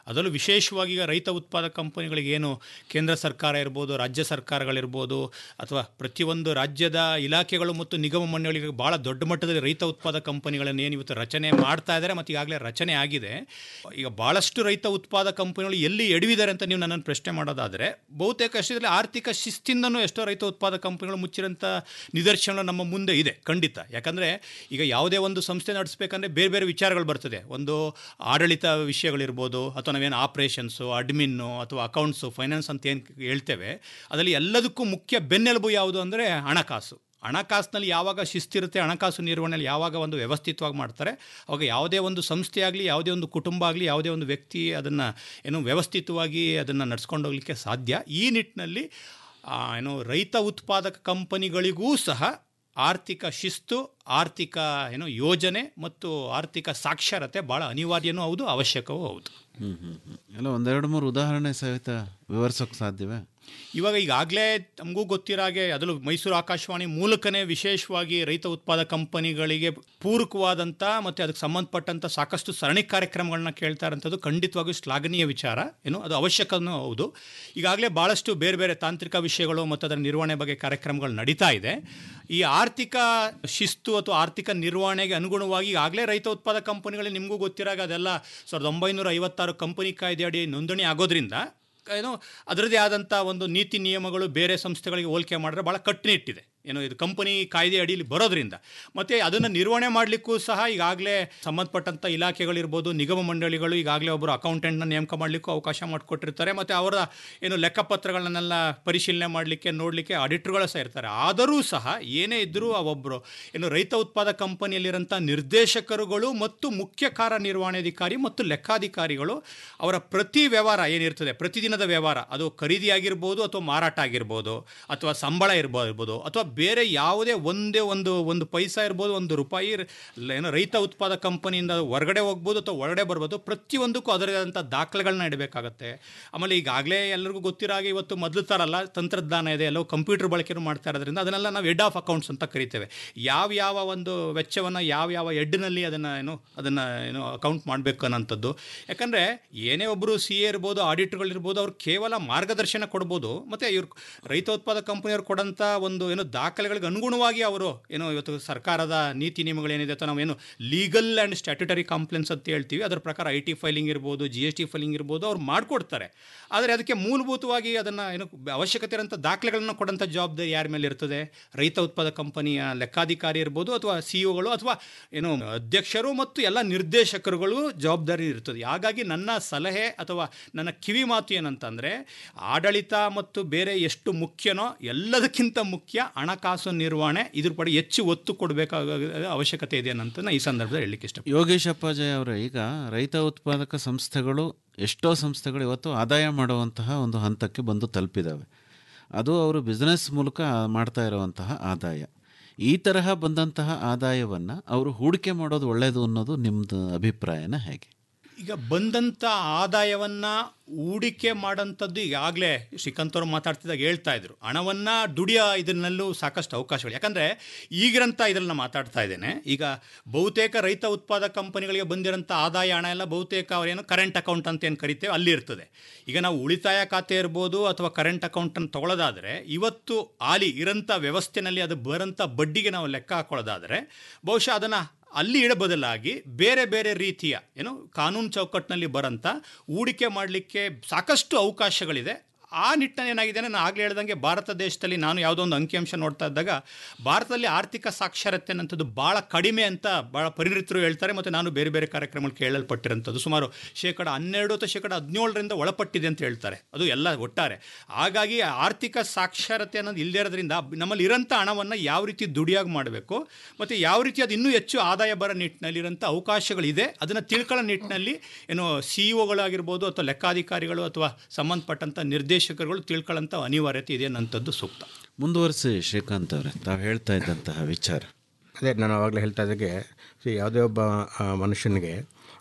ಅದರಲ್ಲೂ ವಿಶೇಷವಾಗಿ ಈಗ ರೈತ ಉತ್ಪಾದಕ ಕಂಪನಿಗಳಿಗೆ ಏನು ಕೇಂದ್ರ ಸರ್ಕಾರ ಇರ್ಬೋದು ರಾಜ್ಯ ಸರ್ಕಾರಗಳಿರ್ಬೋದು ಅಥವಾ ಪ್ರತಿಯೊಂದು ರಾಜ್ಯದ ಇಲಾಖೆಗಳು ಮತ್ತು ನಿಗಮ ಮಂಡಳಿಗಳಿಗೆ ಭಾಳ ದೊಡ್ಡ ಮಟ್ಟದಲ್ಲಿ ರೈತ ಉತ್ಪಾದಕ ಕಂಪನಿಗಳನ್ನು ಏನು ಇವತ್ತು ರಚನೆ ಮಾಡ್ತಾ ಇದ್ದಾರೆ ಮತ್ತು ಈಗಾಗಲೇ ರಚನೆ ಆಗಿದೆ ಈಗ ಭಾಳಷ್ಟು ರೈತ ಉತ್ಪಾದಕ ಕಂಪನಿಗಳು ಎಲ್ಲಿ ಎಡವಿದ್ದಾರೆ ಅಂತ ನೀವು ನನ್ನನ್ನು ಪ್ರಶ್ನೆ ಮಾಡೋದಾದರೆ ಬಹುತೇಕ ಅಷ್ಟರಲ್ಲಿ ಆರ್ಥಿಕ ಶಿಸ್ತಿಂದನೂ ಎಷ್ಟೋ ರೈತ ಉತ್ಪಾದಕ ಕಂಪನಿಗಳು ಮುಚ್ಚಿರೋಂಥ ನಿದರ್ಶನ ನಮ್ಮ ಮುಂದೆ ಇದೆ ಖಂಡಿತ ಯಾಕಂದರೆ ಈಗ ಯಾವುದೇ ಒಂದು ಸಂಸ್ಥೆ ನಡೆಸಬೇಕಂದ್ರೆ ಬೇರೆ ಬೇರೆ ವಿಚಾರಗಳು ಬರ್ತದೆ ಒಂದು ಆಡಳಿತ ವಿಷಯಗಳಿರ್ಬೋದು ಅಥವಾ ನಾವೇನು ಆಪ್ರೇಷನ್ಸು ಅಡ್ಮಿನ್ನು ಅಥವಾ ಅಕೌಂಟ್ಸು ಫೈನಾನ್ಸ್ ಅಂತ ಏನು ಹೇಳ್ತೇವೆ ಅದರಲ್ಲಿ ಎಲ್ಲದಕ್ಕೂ ಮುಖ್ಯ ಬೆನ್ನೆಲುಬು ಯಾವುದು ಅಂದರೆ ಹಣಕಾಸು ಹಣಕಾಸಿನಲ್ಲಿ ಯಾವಾಗ ಶಿಸ್ತಿರುತ್ತೆ ಹಣಕಾಸು ನಿರ್ವಹಣೆಯಲ್ಲಿ ಯಾವಾಗ ಒಂದು ವ್ಯವಸ್ಥಿತವಾಗಿ ಮಾಡ್ತಾರೆ ಅವಾಗ ಯಾವುದೇ ಒಂದು ಸಂಸ್ಥೆ ಆಗಲಿ ಯಾವುದೇ ಒಂದು ಕುಟುಂಬ ಆಗಲಿ ಯಾವುದೇ ಒಂದು ವ್ಯಕ್ತಿ ಅದನ್ನು ಏನು ವ್ಯವಸ್ಥಿತವಾಗಿ ಅದನ್ನು ನಡ್ಸ್ಕೊಂಡು ಹೋಗಲಿಕ್ಕೆ ಸಾಧ್ಯ ಈ ನಿಟ್ಟಿನಲ್ಲಿ ಆ, ಏನು ರೈತ ಉತ್ಪಾದಕ ಕಂಪನಿಗಳಿಗೂ ಸಹ ಆರ್ಥಿಕ ಶಿಸ್ತು ಆರ್ಥಿಕ ಏನು ಯೋಜನೆ ಮತ್ತು ಆರ್ಥಿಕ ಸಾಕ್ಷರತೆ ಭಾಳ ಅನಿವಾರ್ಯನೂ ಹೌದು ಅವಶ್ಯಕವೂ ಹೌದು ಹ್ಮ್ ಹ್ಮ್ ಹ್ಮ್. ಎಲ್ಲ ಒಂದೆರಡು ಮೂರು ಉದಾಹರಣೆ ಸಹಿತ ವಿವರಿಸೋಕೆ ಸಾಧ್ಯವೇ ಇವಾಗ ಈಗಾಗಲೇ ನಮಗೂ ಗೊತ್ತಿರೋ ಹಾಗೆ ಅದರಲ್ಲೂ ಮೈಸೂರು ಆಕಾಶವಾಣಿ ಮೂಲಕನೇ ವಿಶೇಷವಾಗಿ ರೈತ ಉತ್ಪಾದಕ ಕಂಪನಿಗಳಿಗೆ ಪೂರಕವಾದಂಥ ಮತ್ತು ಅದಕ್ಕೆ ಸಂಬಂಧಪಟ್ಟಂಥ ಸಾಕಷ್ಟು ಸರಣಿ ಕಾರ್ಯಕ್ರಮಗಳನ್ನ ಕೇಳ್ತಾ ಇರೋಂಥದ್ದು ಖಂಡಿತವಾಗಿಯೂ ಶ್ಲಾಘನೀಯ ವಿಚಾರ ಏನು ಅದು ಅವಶ್ಯಕನೂ ಹೌದು ಈಗಾಗಲೇ ಭಾಳಷ್ಟು ಬೇರೆ ಬೇರೆ ತಾಂತ್ರಿಕ ವಿಷಯಗಳು ಮತ್ತು ಅದರ ನಿರ್ವಹಣೆ ಬಗ್ಗೆ ಕಾರ್ಯಕ್ರಮಗಳು ನಡೀತಾ ಇದೆ ಈ ಆರ್ಥಿಕ ಶಿಸ್ತು ಅಥವಾ ಆರ್ಥಿಕ ನಿರ್ವಹಣೆಗೆ ಅನುಗುಣವಾಗಿ ಈಗಾಗಲೇ ರೈತ ಉತ್ಪಾದಕ ಕಂಪನಿಗಳಿಗೆ ನಿಮಗೂ ಗೊತ್ತಿರಾಗ ಅದೆಲ್ಲ ಸಾವಿರದ ಒಂಬೈನೂರ ಐವತ್ತಾರು ಕಂಪನಿ ಕಾಯ್ದೆ ಅಡಿ ನೋಂದಣಿ ಆಗೋದ್ರಿಂದ ಏನು ಅದರದೇ ಆದಂಥ ಒಂದು ನೀತಿ ನಿಯಮಗಳು ಬೇರೆ ಸಂಸ್ಥೆಗಳಿಗೆ ಹೋಲಿಕೆ ಮಾಡಿದ್ರೆ ಭಾಳ ಕಟ್ಟುನಿಟ್ಟಿದೆ ಏನು ಇದು ಕಂಪನಿ ಕಾಯ್ದೆ ಅಡಿಯಲ್ಲಿ ಬರೋದ್ರಿಂದ ಮತ್ತು ಅದನ್ನು ನಿರ್ವಹಣೆ ಮಾಡಲಿಕ್ಕೂ ಸಹ ಈಗಾಗಲೇ ಸಂಬಂಧಪಟ್ಟಂಥ ಇಲಾಖೆಗಳಿರ್ಬೋದು ನಿಗಮ ಮಂಡಳಿಗಳು ಈಗಾಗಲೇ ಒಬ್ಬರು ಅಕೌಂಟೆಂಟ್ನ ನೇಮಕ ಮಾಡಲಿಕ್ಕೂ ಅವಕಾಶ ಮಾಡಿಕೊಟ್ಟಿರ್ತಾರೆ ಮತ್ತು ಅವರ ಏನು ಲೆಕ್ಕಪತ್ರಗಳನ್ನೆಲ್ಲ ಪರಿಶೀಲನೆ ಮಾಡಲಿಕ್ಕೆ ನೋಡಲಿಕ್ಕೆ ಆಡಿಟ್ರುಗಳು ಸಹ ಇರ್ತಾರೆ ಆದರೂ ಸಹ ಏನೇ ಇದ್ದರೂ ಆ ಒಬ್ಬರು ಏನು ರೈತ ಉತ್ಪಾದಕ ಕಂಪನಿಯಲ್ಲಿರೋಂಥ ನಿರ್ದೇಶಕರುಗಳು ಮತ್ತು ಮುಖ್ಯ ಕಾರ್ಯನಿರ್ವಹಣಾಧಿಕಾರಿ ಮತ್ತು ಲೆಕ್ಕಾಧಿಕಾರಿಗಳು ಅವರ ಪ್ರತಿ ವ್ಯವಹಾರ ಏನಿರ್ತದೆ ಪ್ರತಿದಿನದ ವ್ಯವಹಾರ ಅದು ಖರೀದಿ ಆಗಿರ್ಬೋದು ಅಥವಾ ಮಾರಾಟ ಆಗಿರ್ಬೋದು ಅಥವಾ ಸಂಬಳ ಇರ್ಬೋದು ಇರ್ಬೋದು ಅಥವಾ ಬೇರೆ ಯಾವುದೇ ಒಂದೇ ಒಂದು ಒಂದು ಪೈಸಾ ಇರ್ಬೋದು ಒಂದು ರೂಪಾಯಿ ರ- ಏನೋ ರೈತ ಉತ್ಪಾದಕ ಕಂಪನಿಯಿಂದ ಹೊರಗಡೆ ಹೋಗ್ಬೋದು ಅಥವಾ ಒಳಗಡೆ ಬರ್ಬೋದು ಪ್ರತಿಯೊಂದಕ್ಕೂ ಅದರದೇ ಆದಂಥ ದಾಖಲೆಗಳನ್ನ ಇಡಬೇಕಾಗತ್ತೆ ಆಮೇಲೆ ಈಗಾಗಲೇ ಎಲ್ಲರಿಗೂ ಗೊತ್ತಿರೋ ಹಾಗೆ ಇವತ್ತು ಮೊದಲು ಥರಲ್ಲ ತಂತ್ರಜ್ಞಾನ ಇದೆ ಎಲ್ಲವೂ ಕಂಪ್ಯೂಟರ್ ಬಳಕೆನೂ ಮಾಡ್ತಾ ಇರೋದ್ರಿಂದ ಅದನ್ನೆಲ್ಲ ನಾವು ಹೆಡ್ ಆಫ್ ಅಕೌಂಟ್ಸ್ ಅಂತ ಕರಿತೇವೆ ಯಾವ ಯಾವ ಒಂದು ವೆಚ್ಚವನ್ನು ಯಾವ ಯಾವ ಹೆಡ್ನಲ್ಲಿ ಅದನ್ನು ಏನು ಅದನ್ನು ಏನು ಅಕೌಂಟ್ ಮಾಡಬೇಕು ಅನ್ನೋಂಥದ್ದು ಯಾಕಂದರೆ ಏನೇ ಒಬ್ಬರು ಸಿ ಎ ಇರ್ಬೋದು ಆಡಿಟರ್ಗಳಿರ್ಬೋದು ಅವ್ರು ಕೇವಲ ಮಾರ್ಗದರ್ಶನ ಕೊಡ್ಬೋದು ಮತ್ತು ಇವ್ರು ರೈತ ಉತ್ಪಾದಕ ಕಂಪನಿಯವ್ರು ಕೊಡೋಂಥ ಒಂದು ಏನು ದಾಖಲೆಗಳಿಗೆ ಅನುಗುಣವಾಗಿ ಅವರು ಏನು ಇವತ್ತು ಸರ್ಕಾರದ ನೀತಿ ನಿಯಮಗಳೇನಿದೆ ಅಥವಾ ನಾವೇನು ಲೀಗಲ್ ಆ್ಯಂಡ್ ಸ್ಟ್ಯಾಟ್ಯುಟರಿ ಕಾಂಪ್ಲೆನ್ಸ್ ಅಂತ ಹೇಳ್ತೀವಿ ಅದರ ಪ್ರಕಾರ ಐ ಟಿ ಫೈಲಿಂಗ್ ಇರ್ಬೋದು ಜಿ ಎಸ್ ಟಿ ಫೈಲಿಂಗ್ ಇರ್ಬೋದು ಅವ್ರು ಮಾಡಿಕೊಡ್ತಾರೆ ಆದರೆ ಅದಕ್ಕೆ ಮೂಲಭೂತವಾಗಿ ಅದನ್ನು ಏನು ಅವಶ್ಯಕತೆ ಇರೋಂಥ ದಾಖಲೆಗಳನ್ನು ಕೊಡೋಂಥ ಜವಾಬ್ದಾರಿ ಯಾರ ಮೇಲೆ ಇರ್ತದೆ ರೈತ ಉತ್ಪಾದಕ ಕಂಪನಿಯ ಲೆಕ್ಕಾಧಿಕಾರಿ ಇರ್ಬೋದು ಅಥವಾ ಸಿ ಒಗಳು ಅಥವಾ ಏನು ಅಧ್ಯಕ್ಷರು ಮತ್ತು ಎಲ್ಲ ನಿರ್ದೇಶಕರುಗಳು ಜವಾಬ್ದಾರಿ ಇರ್ತದೆ ಹಾಗಾಗಿ ನನ್ನ ಸಲಹೆ ಅಥವಾ ನನ್ನ ಕಿವಿ ಮಾತು ಏನಂತಂದರೆ ಆಡಳಿತ ಮತ್ತು ಬೇರೆ ಎಷ್ಟು ಮುಖ್ಯನೋ ಎಲ್ಲದಕ್ಕಿಂತ ಮುಖ್ಯ ಹಣಕಾಸು ನಿರ್ವಹಣೆ ಇದ್ರ ಪಡೆ ಹೆಚ್ಚು ಒತ್ತು ಕೊಡಬೇಕಾಗ ಅವಶ್ಯಕತೆ ಇದೆ ಅಂತ ನಾನು ಈ ಸಂದರ್ಭದಲ್ಲಿ ಹೇಳಲಿಕ್ಕೆ ಇಷ್ಟ ಯೋಗೇಶ್ ಅಪ್ಪಾಜಯ್ ಅವರೇ ಈಗ ರೈತ ಉತ್ಪಾದಕ ಸಂಸ್ಥೆಗಳು ಎಷ್ಟೋ ಸಂಸ್ಥೆಗಳು ಇವತ್ತು ಆದಾಯ ಮಾಡುವಂತಹ ಒಂದು ಹಂತಕ್ಕೆ ಬಂದು ತಲುಪಿದ್ದಾವೆ ಅದು ಅವರು ಬಿಸ್ನೆಸ್ ಮೂಲಕ ಮಾಡ್ತಾ ಇರುವಂತಹ ಆದಾಯ ಈ ತರಹ ಬಂದಂತಹ ಆದಾಯವನ್ನು ಅವರು ಹೂಡಿಕೆ ಮಾಡೋದು ಒಳ್ಳೆಯದು ಅನ್ನೋದು ನಿಮ್ಮದು ಅಭಿಪ್ರಾಯನ ಹೇಗೆ ಈಗ ಬಂದಂಥ ಆದಾಯವನ್ನು ಹೂಡಿಕೆ ಮಾಡೋಂಥದ್ದು ಈಗಾಗಲೇ ಶ್ರೀಕಾಂತ್ ಅವರು ಮಾತಾಡ್ತಿದ್ದಾಗ ಹೇಳ್ತಾ ಇದ್ರು ಹಣವನ್ನು ದುಡಿಯೋ ಇದನ್ನಲ್ಲೂ ಸಾಕಷ್ಟು ಅವಕಾಶಗಳು ಯಾಕಂದರೆ ಈಗಿರಂಥ ಇದರಲ್ಲಿ ನಾನು ಮಾತಾಡ್ತಾ ಇದ್ದೇನೆ ಈಗ ಬಹುತೇಕ ರೈತ ಉತ್ಪಾದಕ ಕಂಪನಿಗಳಿಗೆ ಬಂದಿರೋಂಥ ಆದಾಯ ಹಣ ಎಲ್ಲ ಬಹುತೇಕ ಅವರೇನು ಕರೆಂಟ್ ಅಕೌಂಟ್ ಅಂತ ಏನು ಕರಿತೇವೆ ಅಲ್ಲಿ ಇರ್ತದೆ ಈಗ ನಾವು ಉಳಿತಾಯ ಖಾತೆ ಇರ್ಬೋದು ಅಥವಾ ಕರೆಂಟ್ ಅಕೌಂಟನ್ನು ತಗೊಳ್ಳೋದಾದರೆ ಇವತ್ತು ಹಾಲಿ ಇರೋಂಥ ವ್ಯವಸ್ಥೆನಲ್ಲಿ ಅದು ಬರೋಂಥ ಬಡ್ಡಿಗೆ ನಾವು ಲೆಕ್ಕ ಹಾಕೊಳ್ಳೋದಾದರೆ ಬಹುಶಃ ಅದನ್ನು ಅಲ್ಲಿ ಇಡ ಬದಲಾಗಿ ಬೇರೆ ಬೇರೆ ರೀತಿಯ ಏನು ಕಾನೂನು ಚೌಕಟ್ಟಿನಲ್ಲಿ ಬರೋಂಥ ಹೂಡಿಕೆ ಮಾಡಲಿಕ್ಕೆ ಸಾಕಷ್ಟು ಅವಕಾಶಗಳಿದೆ ಆ ನಿಟ್ಟಿನಲ್ಲಿ ಏನಾಗಿದೆ ನಾನು ಆಗಲೇ ಹೇಳ್ದಂಗೆ ಭಾರತ ದೇಶದಲ್ಲಿ ನಾನು ಯಾವುದೋ ಒಂದು ಅಂಕಿಅಂಶ ನೋಡ್ತಾ ಇದ್ದಾಗ ಭಾರತದಲ್ಲಿ ಆರ್ಥಿಕ ಸಾಕ್ಷರತೆ ಅನ್ನೋಂಥದ್ದು ಭಾಳ ಕಡಿಮೆ ಅಂತ ಭಾಳ ಪರಿಣಿತರು ಹೇಳ್ತಾರೆ ಮತ್ತು ನಾನು ಬೇರೆ ಬೇರೆ ಕಾರ್ಯಕ್ರಮಗಳು ಕೇಳಲ್ಪಟ್ಟಿರೋಂಥದ್ದು ಸುಮಾರು ಶೇಕಡ ಹನ್ನೆರಡು ಅಥವಾ ಶೇಕಡ ಹದಿನೇಳರಿಂದ ಒಳಪಟ್ಟಿದೆ ಅಂತ ಹೇಳ್ತಾರೆ ಅದು ಎಲ್ಲ ಒಟ್ಟಾರೆ ಹಾಗಾಗಿ ಆರ್ಥಿಕ ಸಾಕ್ಷರತೆ ಅನ್ನೋದು ಇಲ್ಲದೇ ಇರೋದ್ರಿಂದ ನಮ್ಮಲ್ಲಿ ಇರೋಂಥ ಹಣವನ್ನು ಯಾವ ರೀತಿ ದುಡಿಯಾಗಿ ಮಾಡಬೇಕು ಮತ್ತು ಯಾವ ರೀತಿ ಅದು ಇನ್ನೂ ಹೆಚ್ಚು ಆದಾಯ ಬರೋ ನಿಟ್ಟಿನಲ್ಲಿ ಇರೋಂಥ ಅವಕಾಶಗಳಿದೆ ಅದನ್ನು ತಿಳ್ಕೊಳ್ಳೋ ನಿಟ್ಟಿನಲ್ಲಿ ಏನು ಸಿ ಒಗಳಾಗಿರ್ಬೋದು ಅಥವಾ ಲೆಕ್ಕಾಧಿಕಾರಿಗಳು ಅಥವಾ ಸಂಬಂಧಪಟ್ಟಂಥ ನಿರ್ದೇಶಕರುಗಳು ತಿಳ್ಕೊಳ್ಳೋಂಥ ಅನಿವಾರ್ಯತೆ ಇದೆ ಅನ್ನೋಂಥದ್ದು ಸೂಕ್ತ ಮುಂದುವರಿಸಿ ಶ್ರೀಕಾಂತ್ ಅವರೇ ತಾವು ಹೇಳ್ತಾ ಇದ್ದಂತಹ ವಿಚಾರ ಅದೇ ನಾನು ಆವಾಗಲೇ ಹೇಳ್ತಾ ಇದ್ದಾಗೆ ಸಿ ಯಾವುದೇ ಒಬ್ಬ ಆ, ಮನುಷ್ಯನಿಗೆ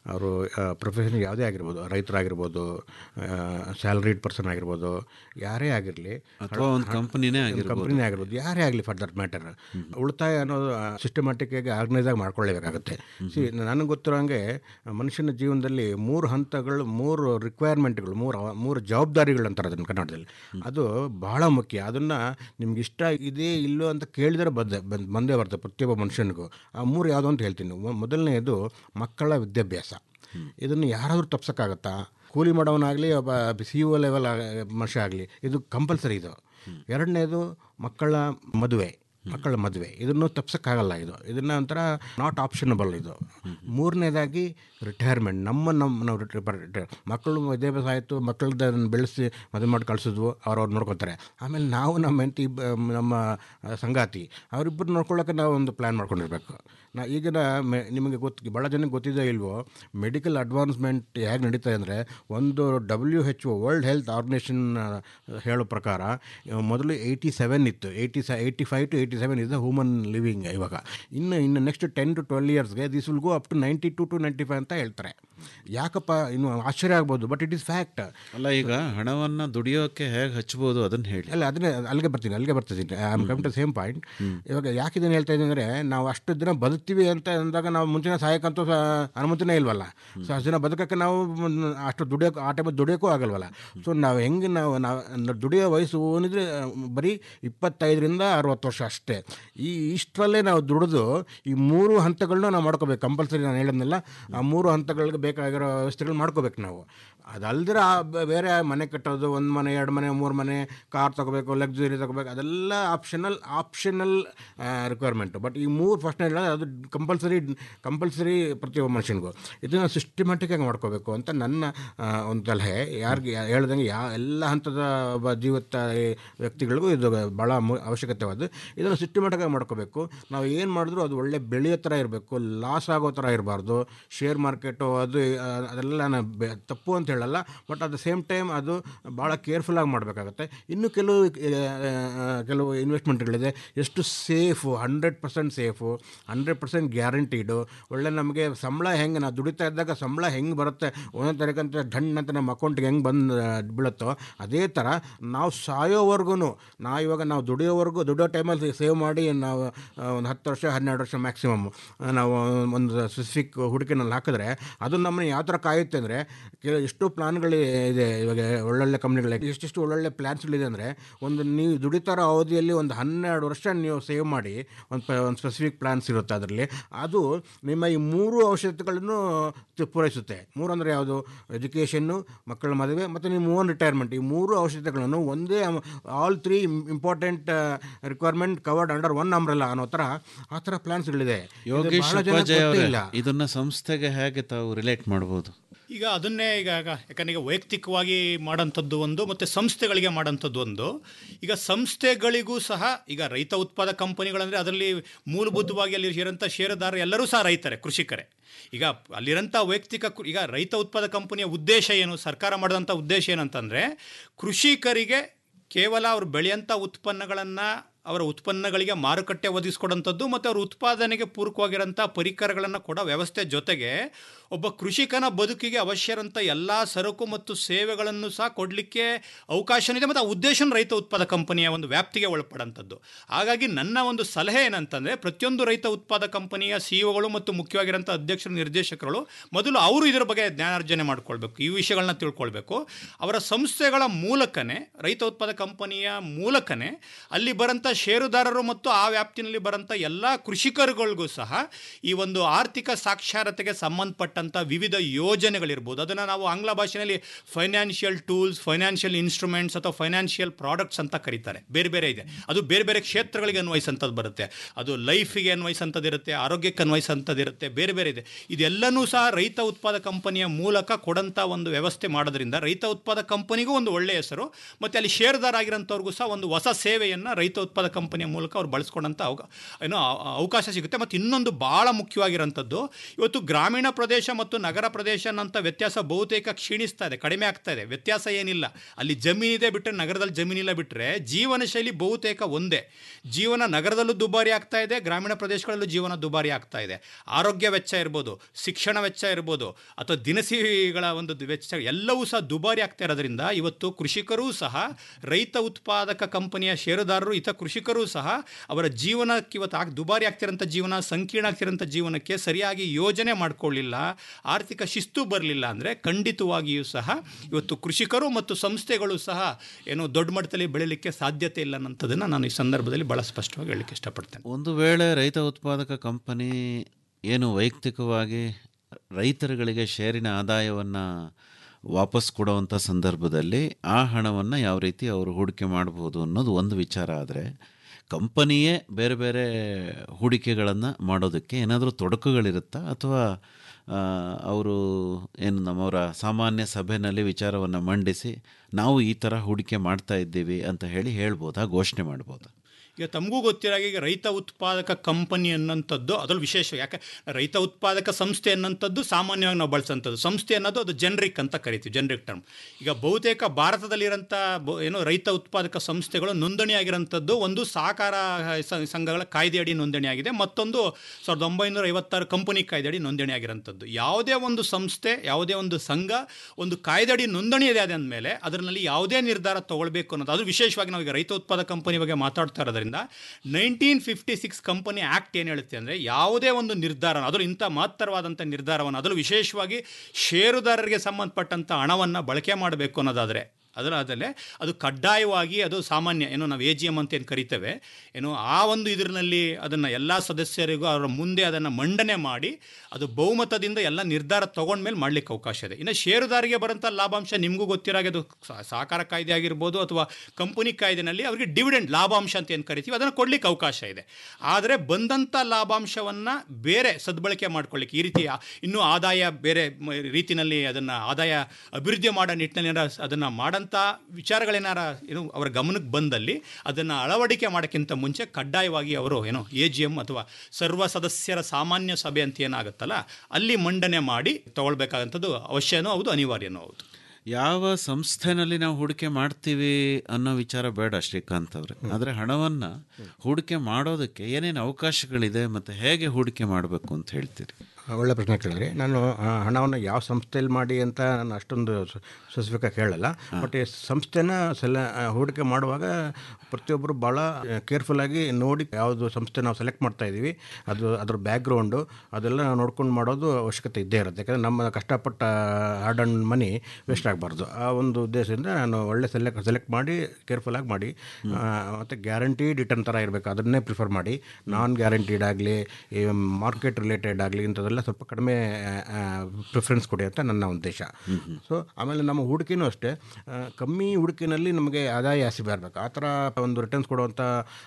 ಅವರು ಪ್ರೊಫೆಷನ್ ಯಾವುದೇ ಆಗಿರ್ಬೋದು ರೈತರಾಗಿರ್ಬೋದು ಸ್ಯಾಲರಿಡ್ ಪರ್ಸನ್ ಆಗಿರ್ಬೋದು ಯಾರೇ ಆಗಿರಲಿ ಅಥವಾ ಒಂದು ಕಂಪನಿನೇ ಆಗಿರ್ಬೋದು. ಕಂಪನಿನೇ ಆಗಿರ್ಬೋದು ಯಾರೇ ಆಗಲಿ ಫಾರ್ ದಟ್ ಮ್ಯಾಟರ್ ಉಳಿತಾಯ ಅನ್ನೋದು ಸಿಸ್ಟಮ್ಯಾಟಿಕ್ ಆಗಿ ಆರ್ಗನೈಸ್ ಆಗಿ ಮಾಡ್ಕೊಳ್ಳೇಬೇಕಾಗುತ್ತೆ ಸಿ ನನಗೆ ಗೊತ್ತಿರೋ ಹಾಗೆ ಮನುಷ್ಯನ ಜೀವನದಲ್ಲಿ ಮೂರು ಹಂತಗಳು ಮೂರು ರಿಕ್ವೈರ್ಮೆಂಟ್ಗಳು ಮೂರು ಮೂರು ಜವಾಬ್ದಾರಿಗಳು ಅಂತಾರೆ ಅದನ್ನು ಕನ್ನಡದಲ್ಲಿ ಅದು ಬಹಳ ಮುಖ್ಯ ಅದನ್ನು ನಿಮ್ಗೆ ಇಷ್ಟ ಇದೆ ಇಲ್ಲೋ ಅಂತ ಕೇಳಿದರೆ ಬಂದೆ ಬಂದ್- ಬಂದೇ ಬರ್ತದೆ ಪ್ರತಿಯೊಬ್ಬ ಮನುಷ್ಯನಿಗೂ ಆ ಮೂರು ಯಾವುದು ಅಂತ ಹೇಳ್ತೀನಿ ಮೊ- ಮೊದಲನೆಯದು ಮಕ್ಕಳ ವಿದ್ಯಾಭ್ಯಾಸ ಇದನ್ನು ಯಾರಾದರೂ ತಪ್ಸೋಕ್ಕಾಗತ್ತಾ ಕೂಲಿ ಮಾಡೋವನಾಗಲಿ ಒಬ್ಬ ಸಿ ಒ ಲೆವೆಲ್ ಮನುಷ್ಯ ಆಗಲಿ ಇದು ಕಂಪಲ್ಸರಿ ಇದು ಎರಡನೇದು ಮಕ್ಕಳ ಮದುವೆ ಮಕ್ಕಳ ಮದುವೆ ಇದನ್ನು ತಪ್ಸೋಕ್ಕಾಗಲ್ಲ ಇದು ಇದನ್ನ ಒಂಥರ ನಾಟ್ ಆಪ್ಷನಬಲ್ ಇದು ಮೂರನೇದಾಗಿ ರಿಟೈರ್ಮೆಂಟ್ ನಮ್ಮ ನಮ್ಮ ನಾವು ರಿಟೈರ್ ಮಕ್ಕಳು ವಿದ್ಯಾಭ್ಯಾಸ ಆಯಿತು ಮಕ್ಕಳನ್ನ ಬೆಳೆಸಿ ಮದುವೆ ಮಾಡಿ ಕಳಿಸಿದ್ವು ಅವ್ರವ್ರು ನೋಡ್ಕೊತಾರೆ ಆಮೇಲೆ ನಾವು ನಮ್ಮ ಹೆಂಡತಿ ನಮ್ಮ ಸಂಗಾತಿ ಅವರಿಬ್ಬರು ನೋಡ್ಕೊಳ್ಳೋಕೆ ನಾವು ಒಂದು ಪ್ಲ್ಯಾನ್ ಮಾಡ್ಕೊಂಡಿರ್ಬೇಕು ನಾ ಈಗಿನ ಮೆ ನಿಮಗೆ ಗೊತ್ತು ಭಾಳ ಜನಕ್ಕೆ ಗೊತ್ತಿದೆ ಇಲ್ವೋ ಮೆಡಿಕಲ್ ಅಡ್ವಾನ್ಸ್ಮೆಂಟ್ ಹೇಗೆ ನಡೀತಾ ಅಂದರೆ ಒಂದು W H O world health organization ಹೇಳೋ ಪ್ರಕಾರ ಇವಾಗ ಮೊದಲು ಏಯ್ಟಿ ಸೆವೆನ್ ಇತ್ತು ಏಯ್ಟಿ ಸ eighty five to eighty seven is the human living ಇವಾಗ ಇನ್ನು ಇನ್ನು ನೆಕ್ಸ್ಟ್ ಟೆನ್ ಟು ಟ್ವೆಲ್ ಇಯರ್ಸ್ಗೆ this will go up to ninety two to ninety five ಅಂತ ಹೇಳ್ತಾರೆ ಯಾಕಪ್ಪ ಇನ್ನು ಆಶ್ಚರ್ಯ ಆಗ್ಬೋದು ಬಟ್ ಇಟ್ ಈಸ್ ಫ್ಯಾಕ್ಟ್ ಅಲ್ಲ ಈಗ ಹಣವನ್ನು ದುಡಿಯೋಕೆ ಹೇಗೆ ಹಚ್ಬೋದು ಅದನ್ನು ಹೇಳಿ ಅಲ್ಲ ಅದನ್ನೇ ಅಲ್ಲಿಗೆ ಬರ್ತೀನಿ ಅಲ್ಲಿಗೆ ಬರ್ತಿದ್ದೀನಿ I am come to same point ಇವಾಗ ಯಾಕೆ ಇದನ್ನು ಹೇಳ್ತಾ ಇದ್ದೀನಿ ಅಂದರೆ ನಾವು ಅಷ್ಟು ದಿನ ಬದುಕ್ತೀವಿ ಅಂತ ಅಂದಾಗ ನಾವು ಮುಂಚಿನ ಸಹಾಯಕ್ಕಂತೂ ಸ- ಅನುಮತಿನೇ ಇಲ್ವಲ್ಲ ಸೊ ಅಷ್ಟು ದಿನ ಬದುಕಕ್ಕೆ ನಾವು ಮುನ್- ಅಷ್ಟು ದುಡಿಯೋಕೆ ಆ ಟೈಮಲ್ಲಿ ದುಡಿಯೋಕ್ಕೂ ಆಗಲ್ವಲ್ಲ ಸೊ ನಾವು ಹೆಂಗೆ ನಾವು ನಾವು ದುಡಿಯೋ ವಯಸ್ಸು ಏನಿದ್ರೆ ಬರೀ ಇಪ್ಪತ್ತೈದರಿಂದ ಅರವತ್ತು ವರ್ಷ ಅಷ್ಟೇ ಈ ಇಷ್ಟರಲ್ಲೇ ನಾವು ದುಡಿದು ಈ ಮೂರು ಹಂತಗಳನ್ನ ನಾವು ಮಾಡ್ಕೋಬೇಕು ಕಂಪಲ್ಸರಿ ನಾನು ಹೇಳಿದ್ನಲ್ಲ ಆ ಮೂರು ಹಂತಗಳಿಗೆ ಬೇಕಾಗಿರೋ ವ್ಯವಸ್ಥೆಗಳು ಮಾಡ್ಕೋಬೇಕು ನಾವು ಅದಲ್ದಿರ ಆ ಬ- ಬೇರೆ ಮನೆ ಕಟ್ಟೋದು ಒಂದು ಮನೆ ಎರಡು ಮನೆ ಮೂರು ಮನೆ ಕಾರ್ ತೊಗೋಬೇಕು ಲಕ್ಸುರಿ ತೊಗೋಬೇಕು ಅದೆಲ್ಲ ಆಪ್ಷನಲ್ ಆಪ್ಷನಲ್ ರಿಕ್ವೈರ್ಮೆಂಟು ಬಟ್ ಈ ಮೂರು ಫಸ್ಟ್ ಹೇಳ ಅದು ಕಂಪಲ್ಸರಿ ಕಂಪಲ್ಸರಿ ಪ್ರತಿಯೊಬ್ಬ ಮನುಷ್ಯನಿಗೂ ಇದನ್ನು ಸಿಸ್ಟಮ್ಯಾಟಿಕ್ಕಾಗಿ ಮಾಡ್ಕೋಬೇಕು ಅಂತ ನನ್ನ ಆ, ಒಂದು ಸಲಹೆ ಯಾರಿಗೆ ಹೇಳ್ದಂಗೆ ಯಾ ಎಲ್ಲ ಹಂತದ ಒಬ್ಬ ಜೀವಿತ ವ್ಯಕ್ತಿಗಳಿಗೂ ಇದು ಭಾಳ ಮು ಅವಶ್ಯಕತೆವಾದ ಇದನ್ನು ಸಿಸ್ಟಮ್ಯಾಟಿಕ್ಕಾಗಿ ಮಾಡ್ಕೋಬೇಕು ನಾವು ಏನು ಮಾಡಿದ್ರು ಅದು ಒಳ್ಳೆ ಬೆಳೆಯೋ ಥರ ಇರಬೇಕು ಲಾಸ್ ಆಗೋ ಥರ ಇರಬಾರ್ದು ಶೇರ್ ಮಾರ್ಕೆಟು ಅದು ಆ, ಅದೆಲ್ಲ ನಾನು ಬೆ ತಪ್ಪು ಅಂತ ಹೇಳಲ್ಲ but at the same time ಅದು ಭಾಳ ಕೇರ್ಫುಲ್ಲಾಗಿ ಮಾಡಬೇಕಾಗತ್ತೆ ಇನ್ನು ಕೆಲವು ಆ, ಆ, ಕೆಲವು ಇನ್ವೆಸ್ಟ್ಮೆಂಟ್ಗಳಿದೆ ಎಷ್ಟು safe hundred percent safe hundred percent guaranteed ಒಳ್ಳೆ ನಮಗೆ ಸಂಬಳ ಹೆಂಗೆ ನಾವು ದುಡಿತಾ ಇದ್ದಾಗ ಸಂಬಳ ಹೆಂಗೆ ಬರುತ್ತೆ ಒಂದೊಂದು ತಾರೀಕು ಅಂತ ಢಣ್ ಅಂತ ನಮ್ಮ ಅಕೌಂಟ್ಗೆ ಹೆಂಗೆ ಬಂದು ಬೀಳುತ್ತೋ ಅದೇ ಥರ ನಾವು ಸಾಯೋವರೆಗೂ ನಾವು ಇವಾಗ ನಾವು ದುಡಿಯೋವರೆಗೂ ದುಡಿಯೋ ಟೈಮಲ್ಲಿ ಸೇವ್ ಮಾಡಿ ನಾವು ಒಂದು ಹತ್ತು ವರ್ಷ ಹನ್ನೆರಡು ವರ್ಷ ಮ್ಯಾಕ್ಸಿಮಮ್ ನಾವು ಒಂದು ಸ್ಪೆಸಿಫಿಕ್ ಹೂಡಿಕೆನಲ್ಲಿ ಹಾಕಿದ್ರೆ ಅದು ನಮ್ಮನ್ನ ಯಾವ ಥರ ಕಾಯುತ್ತೆ ಅಂದರೆ ಕೆಲ ಎಷ್ಟೋ ಪ್ಲಾನ್ಗಳು ಇದೆ ಇವಾಗ ಒಳ್ಳೊಳ್ಳೆ ಕಂಪ್ನಿಗಳಿಗೆ ಎಷ್ಟೆಷ್ಟು ಒಳ್ಳೊಳ್ಳೆ ಪ್ಲ್ಯಾನ್ಸ್ಗಳಿದೆ ಅಂದರೆ ಒಂದು ನೀವು ದುಡಿತಾರೋ ಅವಧಿಯಲ್ಲಿ ಒಂದು ಹನ್ನೆರಡು ವರ್ಷ ನೀವು ಸೇವ್ ಮಾಡಿ ಒಂದು ಪ ಒಂದು ಸ್ಪೆಸಿಫಿಕ್ ಪ್ಲ್ಯಾನ್ಸ್ ಇರುತ್ತೆ ಅದರಲ್ಲಿ ಅದು ನಿಮ್ಮ ಈ ಮೂರು ಅವಶ್ಯಕತೆಗಳನ್ನು ತು- ಪೂರೈಸುತ್ತೆ ಮೂರು ಅಂದರೆ ಯಾವುದು ಎಜುಕೇಷನ್ನು ಮಕ್ಕಳ ಮದುವೆ ಮತ್ತು ನಿಮ್ಮ ಓನ್ ರಿಟೈರ್ಮೆಂಟ್ ಈ ಮೂರು ಅವಶ್ಯಕತೆಗಳನ್ನು ಒಂದೇ all three important requirement covered under one umbrella ಅನ್ನೋ ಥರ ಆ ಥರ ಪ್ಲ್ಯಾನ್ಸ್ಗಳಿದೆ ಇದು ಯೋಗೇಶ್ ಬಹಳ ಜನಕ್ಕೆ ಅಪ್ಪಾಜಿ ಅವರೇ ಗೊತ್ತಿಲ್ಲ. ಇದನ್ನ ಸಂಸ್ಥೆಗೆ ಹೇಗೆ ತಾವು ರಿಲೇಟ್ ಮಾಡ್ಬೋದು ಈಗ ಅದನ್ನೇ ಈಗ ಈಗ ಯಾಕಂದ್ರೆ ಈಗ ವೈಯಕ್ತಿಕವಾಗಿ ಮಾಡೋಂಥದ್ದು ಒಂದು ಮತ್ತು ಸಂಸ್ಥೆಗಳಿಗೆ ಮಾಡೋಂಥದ್ದು ಒಂದು ಈಗ ಸಂಸ್ಥೆಗಳಿಗೂ ಸಹ ಈಗ ರೈತ ಉತ್ಪಾದಕ ಕಂಪನಿಗಳಂದರೆ ಅದರಲ್ಲಿ ಮೂಲಭೂತವಾಗಿ ಅಲ್ಲಿ ಇರೋಂಥ ಷೇರುದಾರರು ಎಲ್ಲರೂ ಸಹ ರೈತರೇ ಕೃಷಿಕರೇ ಈಗ ಅಲ್ಲಿರೋಂಥ ವೈಯಕ್ತಿಕ ಕೃ- ಈಗ ರೈತ ಉತ್ಪಾದಕ ಕಂಪನಿಯ ಉದ್ದೇಶ ಏನು ಸರ್ಕಾರ ಮಾಡಿದಂಥ ಉದ್ದೇಶ ಏನಂತಂದರೆ ಕೃಷಿಕರಿಗೆ ಕೇವಲ ಅವರು ಬೆಳೆಯಂಥ ಉತ್ಪನ್ನಗಳನ್ನು ಅವರ ಉತ್ಪನ್ನಗಳಿಗೆ ಮಾರುಕಟ್ಟೆ ಒದಗಿಸ್ಕೊಡೋಂಥದ್ದು ಮತ್ತು ಅವ್ರ ಉತ್ಪಾದನೆಗೆ ಪೂರಕವಾಗಿರೋಂಥ ಪರಿಕರಗಳನ್ನು ಕೊಡೋ ವ್ಯವಸ್ಥೆ ಜೊತೆಗೆ ಒಬ್ಬ ಕೃಷಿಕನ ಬದುಕಿಗೆ ಅವಶ್ಯರಂಥ ಎಲ್ಲ ಸರಕು ಮತ್ತು ಸೇವೆಗಳನ್ನು ಸಹ ಕೊಡಲಿಕ್ಕೆ ಅವಕಾಶನಿದೆ ಮತ್ತು ಆ ಉದ್ದೇಶನ ರೈತ ಉತ್ಪಾದಕ ಕಂಪನಿಯ ಒಂದು ವ್ಯಾಪ್ತಿಗೆ ಒಳಪಡೋಂಥದ್ದು ಹಾಗಾಗಿ ನನ್ನ ಒಂದು ಸಲಹೆ ಏನಂತಂದರೆ ಪ್ರತಿಯೊಂದು ರೈತ ಉತ್ಪಾದಕ ಕಂಪನಿಯ ಸಿಇಒಗಳು ಮತ್ತು ಮುಖ್ಯವಾಗಿರೋಂಥ ಅಧ್ಯಕ್ಷರು ನಿರ್ದೇಶಕರು ಮೊದಲು ಅವರು ಇದರ ಬಗ್ಗೆ ಜ್ಞಾನಾರ್ಜನೆ ಮಾಡ್ಕೊಳ್ಬೇಕು ಈ ವಿಷಯಗಳನ್ನ ತಿಳ್ಕೊಳ್ಬೇಕು ಅವರ ಸಂಸ್ಥೆಗಳ ಮೂಲಕನೇ ರೈತ ಉತ್ಪಾದಕ ಕಂಪನಿಯ ಮೂಲಕನೇ ಅಲ್ಲಿ ಬರೋಂಥ ಷೇರುದಾರರು ಮತ್ತು ಆ ವ್ಯಾಪ್ತಿನಲ್ಲಿ ಬರೋಂಥ ಎಲ್ಲ ಕೃಷಿಕರುಗಳಿಗೂ ಸಹ ಈ ಒಂದು ಆರ್ಥಿಕ ಸಾಕ್ಷರತೆಗೆ ಸಂಬಂಧಪಟ್ಟಂಥ ವಿವಿಧ ಯೋಜನೆಗಳಿರ್ಬೋದು ಅದನ್ನು ನಾವು ಆಂಗ್ಲ ಭಾಷೆಯಲ್ಲಿ ಫೈನಾನ್ಷಿಯಲ್ ಟೂಲ್ಸ್ ಫೈನಾನ್ಷಿಯಲ್ ಇನ್ಸ್ಟ್ರೂಮೆಂಟ್ಸ್ ಅಥವಾ ಫೈನಾನ್ಷಿಯಲ್ ಪ್ರಾಡಕ್ಟ್ಸ್ ಅಂತ ಕರೀತಾರೆ ಬೇರೆ ಬೇರೆ ಇದೆ ಅದು ಬೇರೆ ಬೇರೆ ಕ್ಷೇತ್ರಗಳಿಗೆ ಅನ್ವಯಿಸಂಥದ್ದು ಬರುತ್ತೆ ಅದು ಲೈಫಿಗೆ ಅನ್ವಯಿಸಂಥದ್ದು ಇರುತ್ತೆ ಆರೋಗ್ಯಕ್ಕೆ ಅನ್ವಯಿಸಂಥದ್ದು ಇರುತ್ತೆ ಬೇರೆ ಬೇರೆ ಇದೆ ಇದೆಲ್ಲನೂ ಸಹ ರೈತ ಉತ್ಪಾದಕ ಕಂಪನಿಯ ಮೂಲಕ ಕೊಡಂಥ ಒಂದು ವ್ಯವಸ್ಥೆ ಮಾಡೋದ್ರಿಂದ ರೈತ ಉತ್ಪಾದಕ ಕಂಪನಿಗೂ ಒಂದು ಒಳ್ಳೆಯ ಹೆಸರು ಮತ್ತು ಅಲ್ಲಿ ಷೇರುದಾರ ಆಗಿರೋಂಥವ್ರಿಗೂ ಸಹ ಒಂದು ಹೊಸ ಸೇವೆಯನ್ನು ರೈತ ಉತ್ಪಾದಕ ಉತ್ಪಾದಕ ಕಂಪನಿಯ ಮೂಲಕ ಅವ್ರು ಬಳಸ್ಕೊಂಡಂಥ ಅವಕ ಏನೋ ಅವ- ಅವಕಾಶ ಸಿಗುತ್ತೆ ಮತ್ತು ಇನ್ನೊಂದು ಭಾಳ ಮುಖ್ಯವಾಗಿರೋಂಥದ್ದು ಇವತ್ತು ಗ್ರಾಮೀಣ ಪ್ರದೇಶ ಮತ್ತು ನಗರ ಪ್ರದೇಶ ಅನ್ನೋಂಥ ವ್ಯತ್ಯಾಸ ಬಹುತೇಕ ಕ್ಷೀಣಿಸ್ತಾ ಇದೆ ಕಡಿಮೆ ಆಗ್ತಾ ಇದೆ ವ್ಯತ್ಯಾಸ ಏನಿಲ್ಲ ಅಲ್ಲಿ ಜಮೀನಿದೆ ಬಿಟ್ಟರೆ ನಗರದಲ್ಲಿ ಜಮೀನಿಲ್ಲ ಬಿಟ್ಟರೆ ಜೀವನ ಶೈಲಿ ಬಹುತೇಕ ಒಂದೇ ಜೀವನ ನಗರದಲ್ಲೂ ದುಬಾರಿ ಆಗ್ತಾ ಇದೆ ಗ್ರಾಮೀಣ ಪ್ರದೇಶಗಳಲ್ಲೂ ಜೀವನ ದುಬಾರಿ ಆಗ್ತಾ ಇದೆ ಆರೋಗ್ಯ ವೆಚ್ಚ ಇರ್ಬೋದು ಶಿಕ್ಷಣ ವೆಚ್ಚ ಇರ್ಬೋದು ಅಥವಾ ದಿನಸಿಗಳ ಒಂದು ವೆಚ್ಚ ಎಲ್ಲವೂ ಸಹ ದುಬಾರಿ ಆಗ್ತಾ ಇರೋದ್ರಿಂದ ಇವತ್ತು ಕೃಷಿಕರೂ ಸಹ ರೈತ ಉತ್ಪಾದಕ ಕಂಪನಿಯ ಷೇರುದಾರರು ಇತ ಕೃಷಿಕರೂ ಸಹ ಅವರ ಜೀವನಕ್ಕೆ ಇವತ್ತು ಆಗ್ ದುಬಾರಿ ಆಗ್ತಿರೋಂಥ ಜೀವನ ಸಂಕೀರ್ಣ ಆಗ್ತಿರೋಂಥ ಜೀವನಕ್ಕೆ ಸರಿಯಾಗಿ ಯೋಜನೆ ಮಾಡ್ಕೊಳ್ಳಿಲ್ಲ ಆರ್ಥಿಕ ಶಿಸ್ತು ಬರಲಿಲ್ಲ ಅಂದರೆ ಖಂಡಿತವಾಗಿಯೂ ಸಹ ಇವತ್ತು ಕೃಷಿಕರು ಮತ್ತು ಸಂಸ್ಥೆಗಳು ಸಹ ಏನು ದೊಡ್ಡ ಮಟ್ಟದಲ್ಲಿ ಬೆಳೀಲಿಕ್ಕೆ ಸಾಧ್ಯತೆ ಇಲ್ಲ ಅನ್ನೋಂಥದ್ದನ್ನು ನಾನು ಈ ಸಂದರ್ಭದಲ್ಲಿ ಭಾಳ ಸ್ಪಷ್ಟವಾಗಿ ಹೇಳಲಿಕ್ಕೆ ಇಷ್ಟಪಡ್ತೇನೆ ಒಂದು ವೇಳೆ ರೈತ ಉತ್ಪಾದಕ ಕಂಪನಿ ಏನು ವೈಯಕ್ತಿಕವಾಗಿ ರೈತರುಗಳಿಗೆ ಷೇರಿನ ಆದಾಯವನ್ನು ವಾಪಸ್ ಕೊಡುವಂಥ ಸಂದರ್ಭದಲ್ಲಿ ಆ ಹಣವನ್ನು ಯಾವ ರೀತಿ ಅವರು ಹೂಡಿಕೆ ಮಾಡ್ಬೋದು ಅನ್ನೋದು ಒಂದು ವಿಚಾರ ಆದರೆ ಕಂಪನಿಯೇ ಬೇರೆ ಬೇರೆ ಹೂಡಿಕೆಗಳನ್ನು ಮಾಡೋದಕ್ಕೆ ಏನಾದರೂ ತೊಡಕುಗಳಿರುತ್ತಾ ಅಥವಾ ಆ, ಅವರು ಏನು ನಮ್ಮವರ ಸಾಮಾನ್ಯ ಸಭೆಯಲ್ಲಿ ವಿಚಾರವನ್ನು ಮಂಡಿಸಿ ನಾವು ಈ ಥರ ಹೂಡಿಕೆ ಮಾಡ್ತಾ ಇದ್ದೀವಿ ಅಂತ ಹೇಳಿ ಹೇಳ್ಬೋದಾ ಘೋಷಣೆ ಮಾಡ್ಬೋದಾ ಈಗ ತಮಗೂ ಗೊತ್ತಿರಾಗ ಈಗ ರೈತ ಉತ್ಪಾದಕ ಕಂಪನಿ ಅನ್ನೋಂಥದ್ದು ಅದರಲ್ಲಿ ವಿಶೇಷ ಯಾಕೆ ರೈತ ಉತ್ಪಾದಕ ಸಂಸ್ಥೆ ಅನ್ನೋಂಥದ್ದು ಸಾಮಾನ್ಯವಾಗಿ ನಾವು ಬಳಸೋಂಥದ್ದು ಸಂಸ್ಥೆ ಅನ್ನೋದು ಅದು ಜನರಿಕ್ ಅಂತ ಕರಿತೀವಿ ಜನರಿಕ್ ಟರ್ಮ್ ಈಗ ಬಹುತೇಕ ಭಾರತದಲ್ಲಿರೋಂಥ ಬ- ಏನು ರೈತ ಉತ್ಪಾದಕ ಸಂಸ್ಥೆಗಳು ನೋಂದಣಿಯಾಗಿರೋಂಥದ್ದು ಒಂದು ಸಹಕಾರ ಸ- ಸಂಘಗಳ ಕಾಯ್ದೆಯಡಿ ನೋಂದಣಿಯಾಗಿದೆ ಮತ್ತೊಂದು ಸಾವಿರದ ಒಂಬೈನೂರ ಐವತ್ತಾರು ಕಂಪನಿ ಕಾಯ್ದೆಯಡಿ ನೋಂದಣಿಯಾಗಿರೋಂಥದ್ದು ಯಾವುದೇ ಒಂದು ಸಂಸ್ಥೆ ಯಾವುದೇ ಒಂದು ಸಂಘ ಒಂದು ಕಾಯ್ದೆಯಡಿ ನೋಂದಣಿ ಇದೆ ಅಂದಮೇಲೆ ಅದರಲ್ಲಿ ಯಾವುದೇ ನಿರ್ಧಾರ ತಗೊಳ್ಬೇಕು ಅನ್ನೋದು ಅದು ವಿಶೇಷವಾಗಿ ನಾವು ಈಗ ರೈತ ಉತ್ಪಾದಕ ಕಂಪನಿ ಬಗ್ಗೆ ಮಾತಾಡ್ತಾ ಇರೋದ್ರಿಂದ nineteen fifty six company act ಏನು ಹೇಳುತ್ತೆ ಅಂದರೆ ಯಾವುದೇ ಒಂದು ನಿರ್ಧಾರ ಅದರಲ್ಲೂ ಇಂಥ ಮಹತ್ತರವಾದಂಥ ನಿರ್ಧಾರವನ್ನು ಅದರಲ್ಲೂ ವಿಶೇಷವಾಗಿ ಷೇರುದಾರರಿಗೆ ಸಂಬಂಧಪಟ್ಟಂಥ ಹಣವನ್ನು ಬಳಕೆ ಮಾಡಬೇಕು ಅನ್ನೋದಾದರೆ ಅದರ ಅದಲ್ಲೇ ಅದು ಕಡ್ಡಾಯವಾಗಿ ಅದು ಸಾಮಾನ್ಯ ಏನು ನಾವು ಎ ಜಿ ಎಮ್ ಅಂತ ಏನು ಕರಿತೇವೆ ಏನು ಆ ಒಂದು ಇದರಲ್ಲಿ ಅದನ್ನು ಎಲ್ಲ ಸದಸ್ಯರಿಗೂ ಅವರ ಮುಂದೆ ಅದನ್ನು ಮಂಡನೆ ಮಾಡಿ ಅದು ಬಹುಮತದಿಂದ ಎಲ್ಲ ನಿರ್ಧಾರ ತೊಗೊಂಡ್ಮೇಲೆ ಮಾಡಲಿಕ್ಕೆ ಅವಕಾಶ ಇದೆ ಇನ್ನು ಷೇರುದಾರಿಗೆ ಬರೋಂಥ ಲಾಭಾಂಶ ನಿಮಗೂ ಗೊತ್ತಿರಾಗೆ ಅದು ಸ- ಸಹಕಾರ ಕಾಯ್ದೆ ಆಗಿರ್ಬೋದು ಅಥವಾ ಕಂಪನಿ ಕಾಯ್ದೆನಲ್ಲಿ ಅವರಿಗೆ ಡಿವಿಡೆಂಡ್ ಲಾಭಾಂಶ ಅಂತ ಏನು ಕರಿತೀವಿ ಅದನ್ನು ಕೊಡಲಿಕ್ಕೆ ಅವಕಾಶ ಇದೆ ಆದರೆ ಬಂದಂಥ ಲಾಭಾಂಶವನ್ನು ಬೇರೆ ಸದ್ಬಳಕೆ ಮಾಡ್ಕೊಳ್ಳಿಕ್ಕೆ ಈ ರೀತಿ ಇನ್ನೂ ಆದಾಯ ಬೇರೆ ಮ- ರೀತಿನಲ್ಲಿ ಅದನ್ನು ಆದಾಯ ಅಭಿವೃದ್ಧಿ ಮಾಡೋ ನಿಟ್ಟಿನಲ್ಲಿ ಏನಾರ ಅದನ್ನು ಮಾಡೋಂಥ ವಿಚಾರಗಳೇನಾರ ಏನು ಅವರ ಗಮನಕ್ಕೆ ಬಂದಲ್ಲಿ ಅದನ್ನು ಅಳವಡಿಕೆ ಮಾಡೋಕ್ಕಿಂತ ಮುಂಚೆ ಕಡ್ಡಾಯವಾಗಿ ಅವರು ಏನು ಎ ಜಿ ಎಮ್ ಅಥವಾ ಸರ್ವ ಸದಸ್ಯರ ಸಾಮಾನ್ಯ ಸಭೆ ಅಂತ ಏನಾಗುತ್ತಲ್ಲ ಅಲ್ಲಿ ಮಂಡನೆ ಮಾಡಿ ತಗೊಳ್ಬೇಕಾದಂಥದ್ದು ಅವಶ್ಯನೂ ಹೌದು ಅನಿವಾರ್ಯನೂ ಹೌದು ಯಾವ ಸಂಸ್ಥೆನಲ್ಲಿ ನಾವು ಹೂಡಿಕೆ ಮಾಡ್ತೀವಿ ಅನ್ನೋ ವಿಚಾರ ಬೇಡ ಶ್ರೀಕಾಂತ್ ಅವರೇ ಆದರೆ ಹಣವನ್ನು ಹೂಡಿಕೆ ಮಾಡೋದಕ್ಕೆ ಏನೇನು ಅವಕಾಶಗಳಿದೆ ಮತ್ತು ಹೇಗೆ ಹೂಡಿಕೆ ಮಾಡಬೇಕು ಅಂತ ಹೇಳ್ತೀರಿ ಒಳ್ಳೆ ಪ್ರಶ್ನೆ ಕೇಳಿದ್ರಿ ನಾನು ಆ, ಹಣವನ್ನು ಯಾವ ಸಂಸ್ಥೆಯಲ್ಲಿ ಮಾಡಿ ಅಂತ ನಾನು ಅಷ್ಟೊಂದು ಸ್ಪೆಸಿಫಿಕಾಗಿ ಹೇಳಲ್ಲ ಬಟ್ ಈ ಸಂಸ್ಥೆನ ಸೆಲೆ ಆ, ಹೂಡಿಕೆ ಮಾಡುವಾಗ ಪ್ರತಿಯೊಬ್ಬರು ಭಾಳ ಕೇರ್ಫುಲ್ಲಾಗಿ ನೋಡಿ ಯಾವುದು ಸಂಸ್ಥೆ ನಾವು ಸೆಲೆಕ್ಟ್ ಮಾಡ್ತಾ ಇದ್ದೀವಿ ಅದು ಅದ್ರ ಬ್ಯಾಕ್ಗ್ರೌಂಡು ಅದೆಲ್ಲ ನಾವು ನೋಡ್ಕೊಂಡು ಮಾಡೋದು ಅವಶ್ಯಕತೆ ಇದ್ದೇ ಇರುತ್ತೆ ಯಾಕಂದರೆ ನಮ್ಮ ಕಷ್ಟಪಟ್ಟ ಹಾರ್ಡ್ ಅಂಡ್ ಮನಿ ವೇಸ್ಟ್ ಆಗಬಾರ್ದು ಆ ಒಂದು ಉದ್ದೇಶದಿಂದ ನಾನು ಒಳ್ಳೆ ಸೆಲೆಕ್ಟ್ ಸೆಲೆಕ್ಟ್ ಮಾಡಿ ಕೇರ್ಫುಲ್ಲಾಗಿ ಮಾಡಿ ಆ, ಮತ್ತು ಗ್ಯಾರಂಟಿಡ್ ರಿಟರ್ನ್ ಥರ ಇರಬೇಕು ಅದನ್ನೇ ಪ್ರಿಫರ್ ಮಾಡಿ ನಾನ್ ಗ್ಯಾರಂಟಿಡ್ ಆಗಲಿ ಈ ಮಾರ್ಕೆಟ್ ರಿಲೇಟೆಡ್ ಆಗಲಿ ಇಂಥದ್ದೆಲ್ಲ ಸ್ವಲ್ಪ ಕಡಿಮೆ ಪ್ರಿಫರೆನ್ಸ್ ಕೊಡಿ ಅಂತ ನನ್ನ ಉದ್ದೇಶ ಸೊ ಆಮೇಲೆ ನಮ್ಮ ಹೂಡಿಕೆನೂ ಅಷ್ಟೇ ಆ, ಕಮ್ಮಿ ಹೂಡಿಕೆನಲ್ಲಿ ನಮಗೆ ಆದಾಯ ಜಾಸ್ತಿ ಬರಬೇಕು ಆ ಥರ ಒಂದು ರಿಟರ್ನ್ಸ್ ಕೊಡುವಂಥ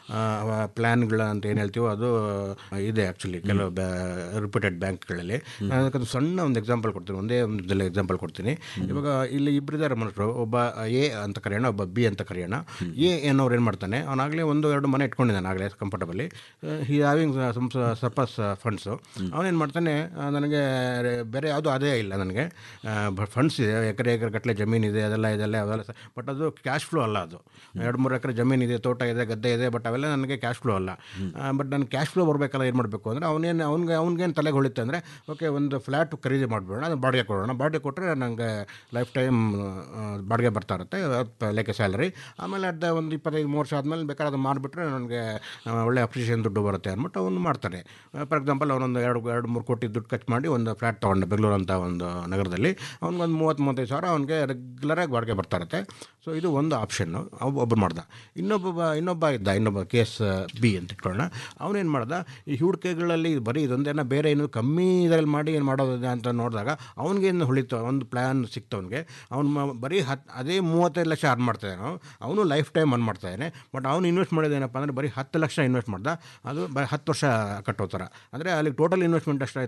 ಪ್ಲ್ಯಾನ್ಗಳ ಅಂತ ಏನು ಹೇಳ್ತೀವೋ ಅದು ಇದೆ ಆ್ಯಕ್ಚುಲಿ ಕೆಲವು ಬ್ಯಾ ರಿಪ್ಯೂಟೆಡ್ ಬ್ಯಾಂಕ್ಗಳಲ್ಲಿ ನಾನು ಅದಕ್ಕೊಂದು ಸಣ್ಣ ಒಂದು ಎಕ್ಸಾಂಪಲ್ ಕೊಡ್ತೀನಿ ಒಂದೇ ಒಂದು ಎಕ್ಸಾಂಪಲ್ ಕೊಡ್ತೀನಿ ಇವಾಗ ಇಲ್ಲಿ ಇಬ್ಬರಿದ್ದಾರೆ ಮನುಷ್ಯರು ಒಬ್ಬ ಎ ಅಂತ ಕರೆಯೋಣ ಒಬ್ಬ ಬಿ ಅಂತ ಕರೆಯೋಣ ಎ ಏನೋರು ಏನು ಮಾಡ್ತಾನೆ ಅವನಾಗಲೇ ಒಂದು ಎರಡು ಮನೆ ಇಟ್ಕೊಂಡಿದ್ದಾನೆ ಆಗಲೇ comfortably he having some surplus funds ಅವನೇನು ಮಾಡ್ತಾನೆ ಆ, ನನಗೆ ಬೇರೆ ಯಾವುದೂ ಆದಾಯ ಇಲ್ಲ ನನಗೆ ಫಂಡ್ಸ್ ಇದೆ ಎಕರೆ ಎಕರೆ ಗಟ್ಟಲೆ ಜಮೀನಿದೆ ಅದೆಲ್ಲ ಇದೆಲ್ಲ ಅವೆಲ್ಲ ಬಟ್ ಅದು ಕ್ಯಾಶ್ ಫ್ಲೋ ಅಲ್ಲ ಅದು ಎರಡು ಮೂರು ಎಕರೆ ಜಮೀನಿದೆ ತೋಟ ಇದೆ ಗದ್ದೆ ಇದೆ ಬಟ್ ಅವೆಲ್ಲ ನನಗೆ ಕ್ಯಾಶ್ ಫ್ಲೋ ಅಲ್ಲ ಬಟ್ ನನಗೆ ಕ್ಯಾಶ್ ಫ್ಲೋ ಬರಬೇಕಲ್ಲ ಏನು ಮಾಡಬೇಕು ಅಂದರೆ ಅವನೇನು ಅವ್ನಿಗೆ ಅವ್ನಿಗೇನು ತಲೆಗೆ ಹೊಳಿತೆ ಅಂದರೆ ಓಕೆ ಒಂದು ಫ್ಲ್ಯಾಟ್ ಖರೀದಿ ಮಾಡಿಬಿಡೋಣ ಅದು ಬಾಡಿಗೆ ಕೊಡೋಣ ಬಾಡಿಗೆ ಕೊಟ್ಟರೆ ನನಗೆ ಲೈಫ್ ಟೈಮ್ ಬಾಡಿಗೆ ಬರ್ತಾ ಇರುತ್ತೆ ಲೆಕ್ಕ ಸ್ಯಾಲರಿ ಆಮೇಲೆ ಅಡ್ಡ ಒಂದು ಇಪ್ಪತ್ತೈದು ಮೂರು ವರ್ಷ ಆದಮೇಲೆ ಬೇಕಾದ್ರೆ ಅದು ಮಾರಿಬಿಟ್ರೆ ನನಗೆ ಆ, ಒಳ್ಳೆ ಅಪ್ರಿಷಿಯೇಷನ್ ದುಡ್ಡು ಬರುತ್ತೆ ಅಂದ್ಬಿಟ್ಟು ಅವನು ಮಾಡ್ತಾನೆ ಫಾರ್ ಎಕ್ಸಾಂಪಲ್ ಅವನೊಂದು ಎರಡು ಎರಡು ಮೂರು ಕೋಟಿ ದುಡ್ಡು ಖರ್ಚು ಮಾಡಿ ಒಂದು ಫ್ಲ್ಯಾಟ್ ತೊಗೊಂಡು ಬೆಂಗಳೂರು ಅಂತ ಒಂದು ನಗರದಲ್ಲಿ ಅವ್ನಿಗೊಂದು ಮೂವತ್ತು ಮೂವತ್ತೈದು ಸಾವಿರ ಅವ್ನಿಗೆ ರೆಗ್ಯುಲರಾಗಿ ಬಾಡಿಗೆ ಬರ್ತಾ ಇರುತ್ತೆ ಸೊ ಇದು ಒಂದು ಆಪ್ಷನ್ನು ಒಬ್ಬ ಒಬ್ಬರು ಮಾಡ್ದ ಇನ್ನೊಬ್ಬ ಇನ್ನೊಬ್ಬ ಇದ್ದ ಇನ್ನೊಬ್ಬ ಕೇಸ್ ಬಿ ಅಂತ ಇಟ್ಕೊಳ್ಳೋಣ ಅವನೇನು ಮಾಡ್ದ ಈ ಹೂಡಿಕೆಗಳಲ್ಲಿ ಬರೀ ಇದೊಂದೇನ ಬೇರೆ ಏನು ಕಮ್ಮಿ ಇದರಲ್ಲಿ ಮಾಡಿ ಏನು ಮಾಡೋದಿದೆ ಅಂತ ನೋಡಿದಾಗ ಅವ್ನಿಗೇನು ಹೊಳಿತು ಒಂದು ಪ್ಲ್ಯಾನ್ ಸಿಕ್ತು ಅವ್ನಿಗೆ ಅವ್ನು ಬರೀ ಹತ್ತು ಅದೇ ಮೂವತ್ತೈದು ಲಕ್ಷ ಅರ್ನ್ ಮಾಡ್ತಾಯಿದ್ದಾನೆ ಅವನು ಲೈಫ್ ಟೈಮ್ ಅರ್ನ್ ಮಾಡ್ತಾಯಿದ್ದಾನೆ ಬಟ್ ಅವನು ಇನ್ವೆಸ್ಟ್ ಮಾಡೋದೇನಪ್ಪ ಅಂದರೆ ಬರೀ ಹತ್ತು ಲಕ್ಷ ಇನ್ವೆಸ್ಟ್ ಮಾಡ್ದ ಅದು ಬರೀ ಹತ್ತು ವರ್ಷ ಕಟ್ಟೋ ಥರ ಅಂದರೆ ಅಲ್ಲಿ ಟೋಟಲ್ ಇನ್ವೆಸ್ಟ್ಮೆಂಟ್ ಎಷ್ಟಾಯಿತು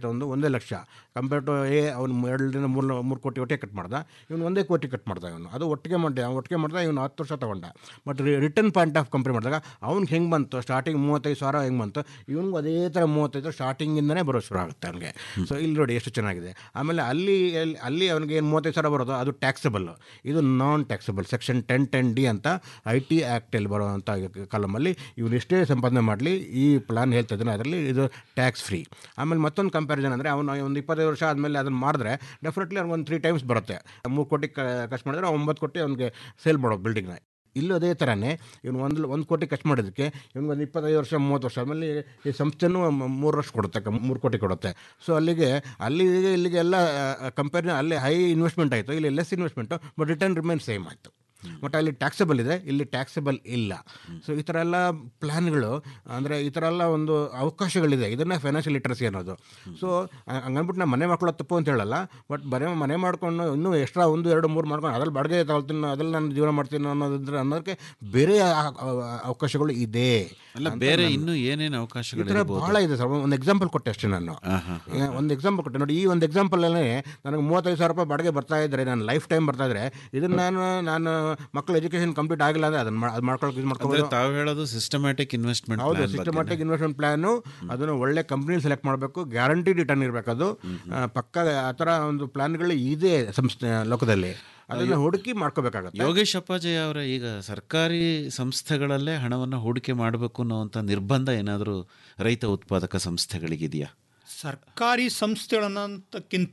ಒಂದು ಒಂದೇ ಲಕ್ಷ ಕಂಪೇರ್ ಟು ಎ ಅವ್ನು ಎರಡರಿಂದ ಮೂರು ಮೂರು ಕೋಟಿ ಒಟ್ಟಿಗೆ ಕಟ್ ಮಾಡ್ದ ಇವನು ಒಂದೇ ಕೋಟಿ ಕಟ್ ಮಾಡ್ದ ಇವನು ಅದು ಒಟ್ಟಿಗೆ ಮಾಡಿ ಅವ್ನು ಒಟ್ಟಿಗೆ ಮಾಡ್ದ ಇವನು ಹತ್ತು ವರ್ಷ ತೊಗೊಂಡ but return point of compare ಮಾಡಿದಾಗ ಅವ್ನಿಗೆ ಹೆಂಗೆ ಬಂತು ಸ್ಟಾರ್ಟಿಂಗ್ ಮೂವತ್ತೈದು ಸಾವಿರ ಹೆಂಗೆ ಬಂತು ಇವನಿಗೂ ಅದೇ ಥರ ಮೂವತ್ತೈದು ಸ್ಟಾರ್ಟಿಂಗಿಂದನೇ ಬರೋ ಶುರು ಆಗುತ್ತೆ ಅವನಿಗೆ ಸೊ ಇಲ್ಲಿ ನೋಡಿ ಎಷ್ಟು ಚೆನ್ನಾಗಿದೆ ಆಮೇಲೆ ಅಲ್ಲಿ ಎಲ್ಲಿ- ಅಲ್ಲಿ ಅವನಿಗೆ ಏನು ಮೂವತ್ತೈದು ಸಾವಿರ ಬರೋದು ಅದು ಟ್ಯಾಕ್ಸಬಲ್ ಇದು non taxable section ten ten D ಅಂತ ಐ ಟಿ ಆ್ಯಕ್ಟಲ್ಲಿ ಬರುವಂಥ ಕಾಲಮಲ್ಲಿ ಇವನು ಎಷ್ಟೇ ಸಂಪಾದನೆ ಮಾಡಲಿ ಈ ಪ್ಲಾನ್ ಹೇಳ್ತಾ ಇದ್ದಾನೆ ಅದರಲ್ಲಿ ಇದು ಟ್ಯಾಕ್ಸ್ ಫ್ರೀ ಆಮೇಲೆ ಮತ್ತೊಂದು ಕಂಪ್ಯಾರಿಸನ್ ಅಂದರೆ ಅವನು ಒಂದು ಇಪ್ಪತ್ತೈದು ವರ್ಷ ಆದಮೇಲೆ ಅದನ್ನು ಮಾಡಿದ್ರೆ ಡೆಫಿನೆಟ್ಲಿ ಅವ್ನಿಗೆ ಒಂದು ತ್ರೀ ಟೈಮ್ಸ್ ಬರುತ್ತೆ ಮೂರು ಕೋಟಿ ಖರ್ಚು ಮಾಡಿದ್ರೆ ಒಂಬತ್ತು ಕೋಟಿ ಅವ್ನಿಗೆ ಸೇಲ್ ಮಾಡೋದು ಬಿಲ್ಡಿಂಗ್ನ ಇಲ್ಲೂ ಅದೇ ಥರನೇ ಇವನು ಒಂದು ಒಂದು ಕೋಟಿ ಖರ್ಚು ಮಾಡೋದಕ್ಕೆ ಇವನಿಗೆ ಒಂದು ಇಪ್ಪತ್ತೈದು ವರ್ಷ ಮೂವತ್ತು ವರ್ಷ ಆದಮೇಲೆ ಈ ಸಂಸ್ಥೆನೂ ಮ- ಮೂರು ವರ್ಷ ಕೊಡುತ್ತೆ ಕ- ಮೂರು ಕೋಟಿ ಕೊಡುತ್ತೆ ಸೊ ಅಲ್ಲಿಗೆ ಅಲ್ಲಿಗೆ ಇಲ್ಲಿಗೆ ಎಲ್ಲ ಕಂಪೇರ್ ಅಲ್ಲಿ ಹೈ ಇನ್ವೆಸ್ಟ್ಮೆಂಟ್ ಆಯಿತು ಇಲ್ಲಿ less investment but return remain same ಆಯಿತು ಬಟ್ ಅಲ್ಲಿ ಟ್ಯಾಕ್ಸಬಲ್ ಇದೆ ಇಲ್ಲಿ ಟ್ಯಾಕ್ಸಬಲ್ ಇಲ್ಲ ಸೊ ಈ ಥರ ಎಲ್ಲ ಪ್ಲ್ಯಾನ್ಗಳು ಅಂದರೆ ಈ ಥರ ಎಲ್ಲ ಒಂದು ಅವಕಾಶಗಳಿದೆ ಇದನ್ನೇ ಫೈನಾನ್ಷಿಯಲ್ ಲಿಟ್ರಸಿ ಅನ್ನೋದು ಸೊ ಹಂಗನ್ಬಿಟ್ಟು ನಾನು ಮನೆ ಮಾಡ್ಕೊಳ್ಳೋ ತಪ್ಪು ಅಂತ ಹೇಳಲ್ಲ ಬಟ್ ಬರೀ ಮನೆ ಮಾಡ್ಕೊಂಡು ಇನ್ನೂ ಎಕ್ಸ್ಟ್ರಾ ಒಂದು ಎರಡು ಮೂರು ಮಾಡ್ಕೊಂಡು ಅದ್ರಲ್ಲಿ ಬಾಡಿಗೆ ತಗೊಳ್ತೀನಿ ಅದ್ರಲ್ಲಿ ನಾನು ಜೀವನ ಮಾಡ್ತೀನಿ ಅನ್ನೋದಿದ್ರೆ ಅನ್ನೋದಕ್ಕೆ ಬೇರೆ ಆ- ಆ- ಅವಕಾಶಗಳು ಇದೆ ಅಲ್ಲ ಅಂತ ಬೇರೆ ನಾನು- ಇನ್ನೂ ಏನೇನು ಈ ಥರ ಅವಕಾಶಗಳಿರ್ಬೋದು ಭಾಳ ಇದೆ ಸರ್ ಒಂದು ಎಕ್ಸಾಂಪಲ್ ಕೊಟ್ಟೆ ಅಷ್ಟೇ ನಾನು ಈಗ ಒಂದು ಎಕ್ಸಾಂಪಲ್ ಕೊಟ್ಟೆ ನೋಡಿ ಈ ಒಂದು ಎಕ್ಸಾಂಪಲಲ್ಲೇ ನನಗೆ ಮೂವತ್ತೈದು ಸಾವಿರ ರೂಪಾಯಿ ಬಾಡಿಗೆ ಬರ್ತಾ ಇದ್ದರೆ ನಾನು ಲೈಫ್ ಟೈಮ್ ಬರ್ತಾ ಇದ್ರೆ ಇದನ್ನು ನಾನು ನಾನು ಮಕ್ಕಳ ಎಜುಕೇಷನ್ ಕಂಪ್ಲೀಟ್ ಆಗಿಲ್ಲ ಅಂದರೆ ಅದನ್ನು ಅದು ಮಾಡ್ಕೊಳಕ್ಕೆ ಯೂಸ್ ಅಂದ್ರೆ ಮಾಡ್ಕೊಬೋದು ತಾವು ಹೇಳೋದು ಸಿಸ್ಟಮ್ಯಾಟಿಕ್ ಇನ್ವೆಸ್ಟ್ಮೆಂಟ್ ಹೌದು ಸಿಸ್ಟಮ್ಯಾಟಿಕ್ ಇನ್ವೆಸ್ಟ್ಮೆಂಟ್ ಪ್ಲಾನು ಅದನ್ನು ಒಳ್ಳೆ ಕಂಪ್ನಿ ಸೆಲೆಕ್ಟ್ ಮಾಡಬೇಕು ಗ್ಯಾರಂಟಿ ರಿಟರ್ನ್ ಇರಬೇಕು ಅದು ಆ, ಪಕ್ಕ ಆ ಥರ ಒಂದು ಪ್ಲಾನ್ಗಳು ಇದೆ ಸಂಸ್ಥೆ ಲೋಕದಲ್ಲಿ ಅದನ್ನು ಹುಡುಕಿ ಮಾಡ್ಕೋಬೇಕಾಗತ್ತೆ ಯೋಗೇಶ್ ಅಪ್ಪಾಜಿ ಅವರ ಈಗ ಸರ್ಕಾರಿ ಸಂಸ್ಥೆಗಳಲ್ಲೇ ಹಣವನ್ನು ಹೂಡಿಕೆ ಮಾಡಬೇಕು ಅನ್ನೋವಂಥ ನಿರ್ಬಂಧ ಏನಾದರೂ ರೈತ ಉತ್ಪಾದಕ ಸಂಸ್ಥೆಗಳಿಗಿದೆಯಾ ಸರ್ಕಾರಿ ಸಂಸ್ಥೆಗಳನ್ನಂತಕ್ಕಿಂತ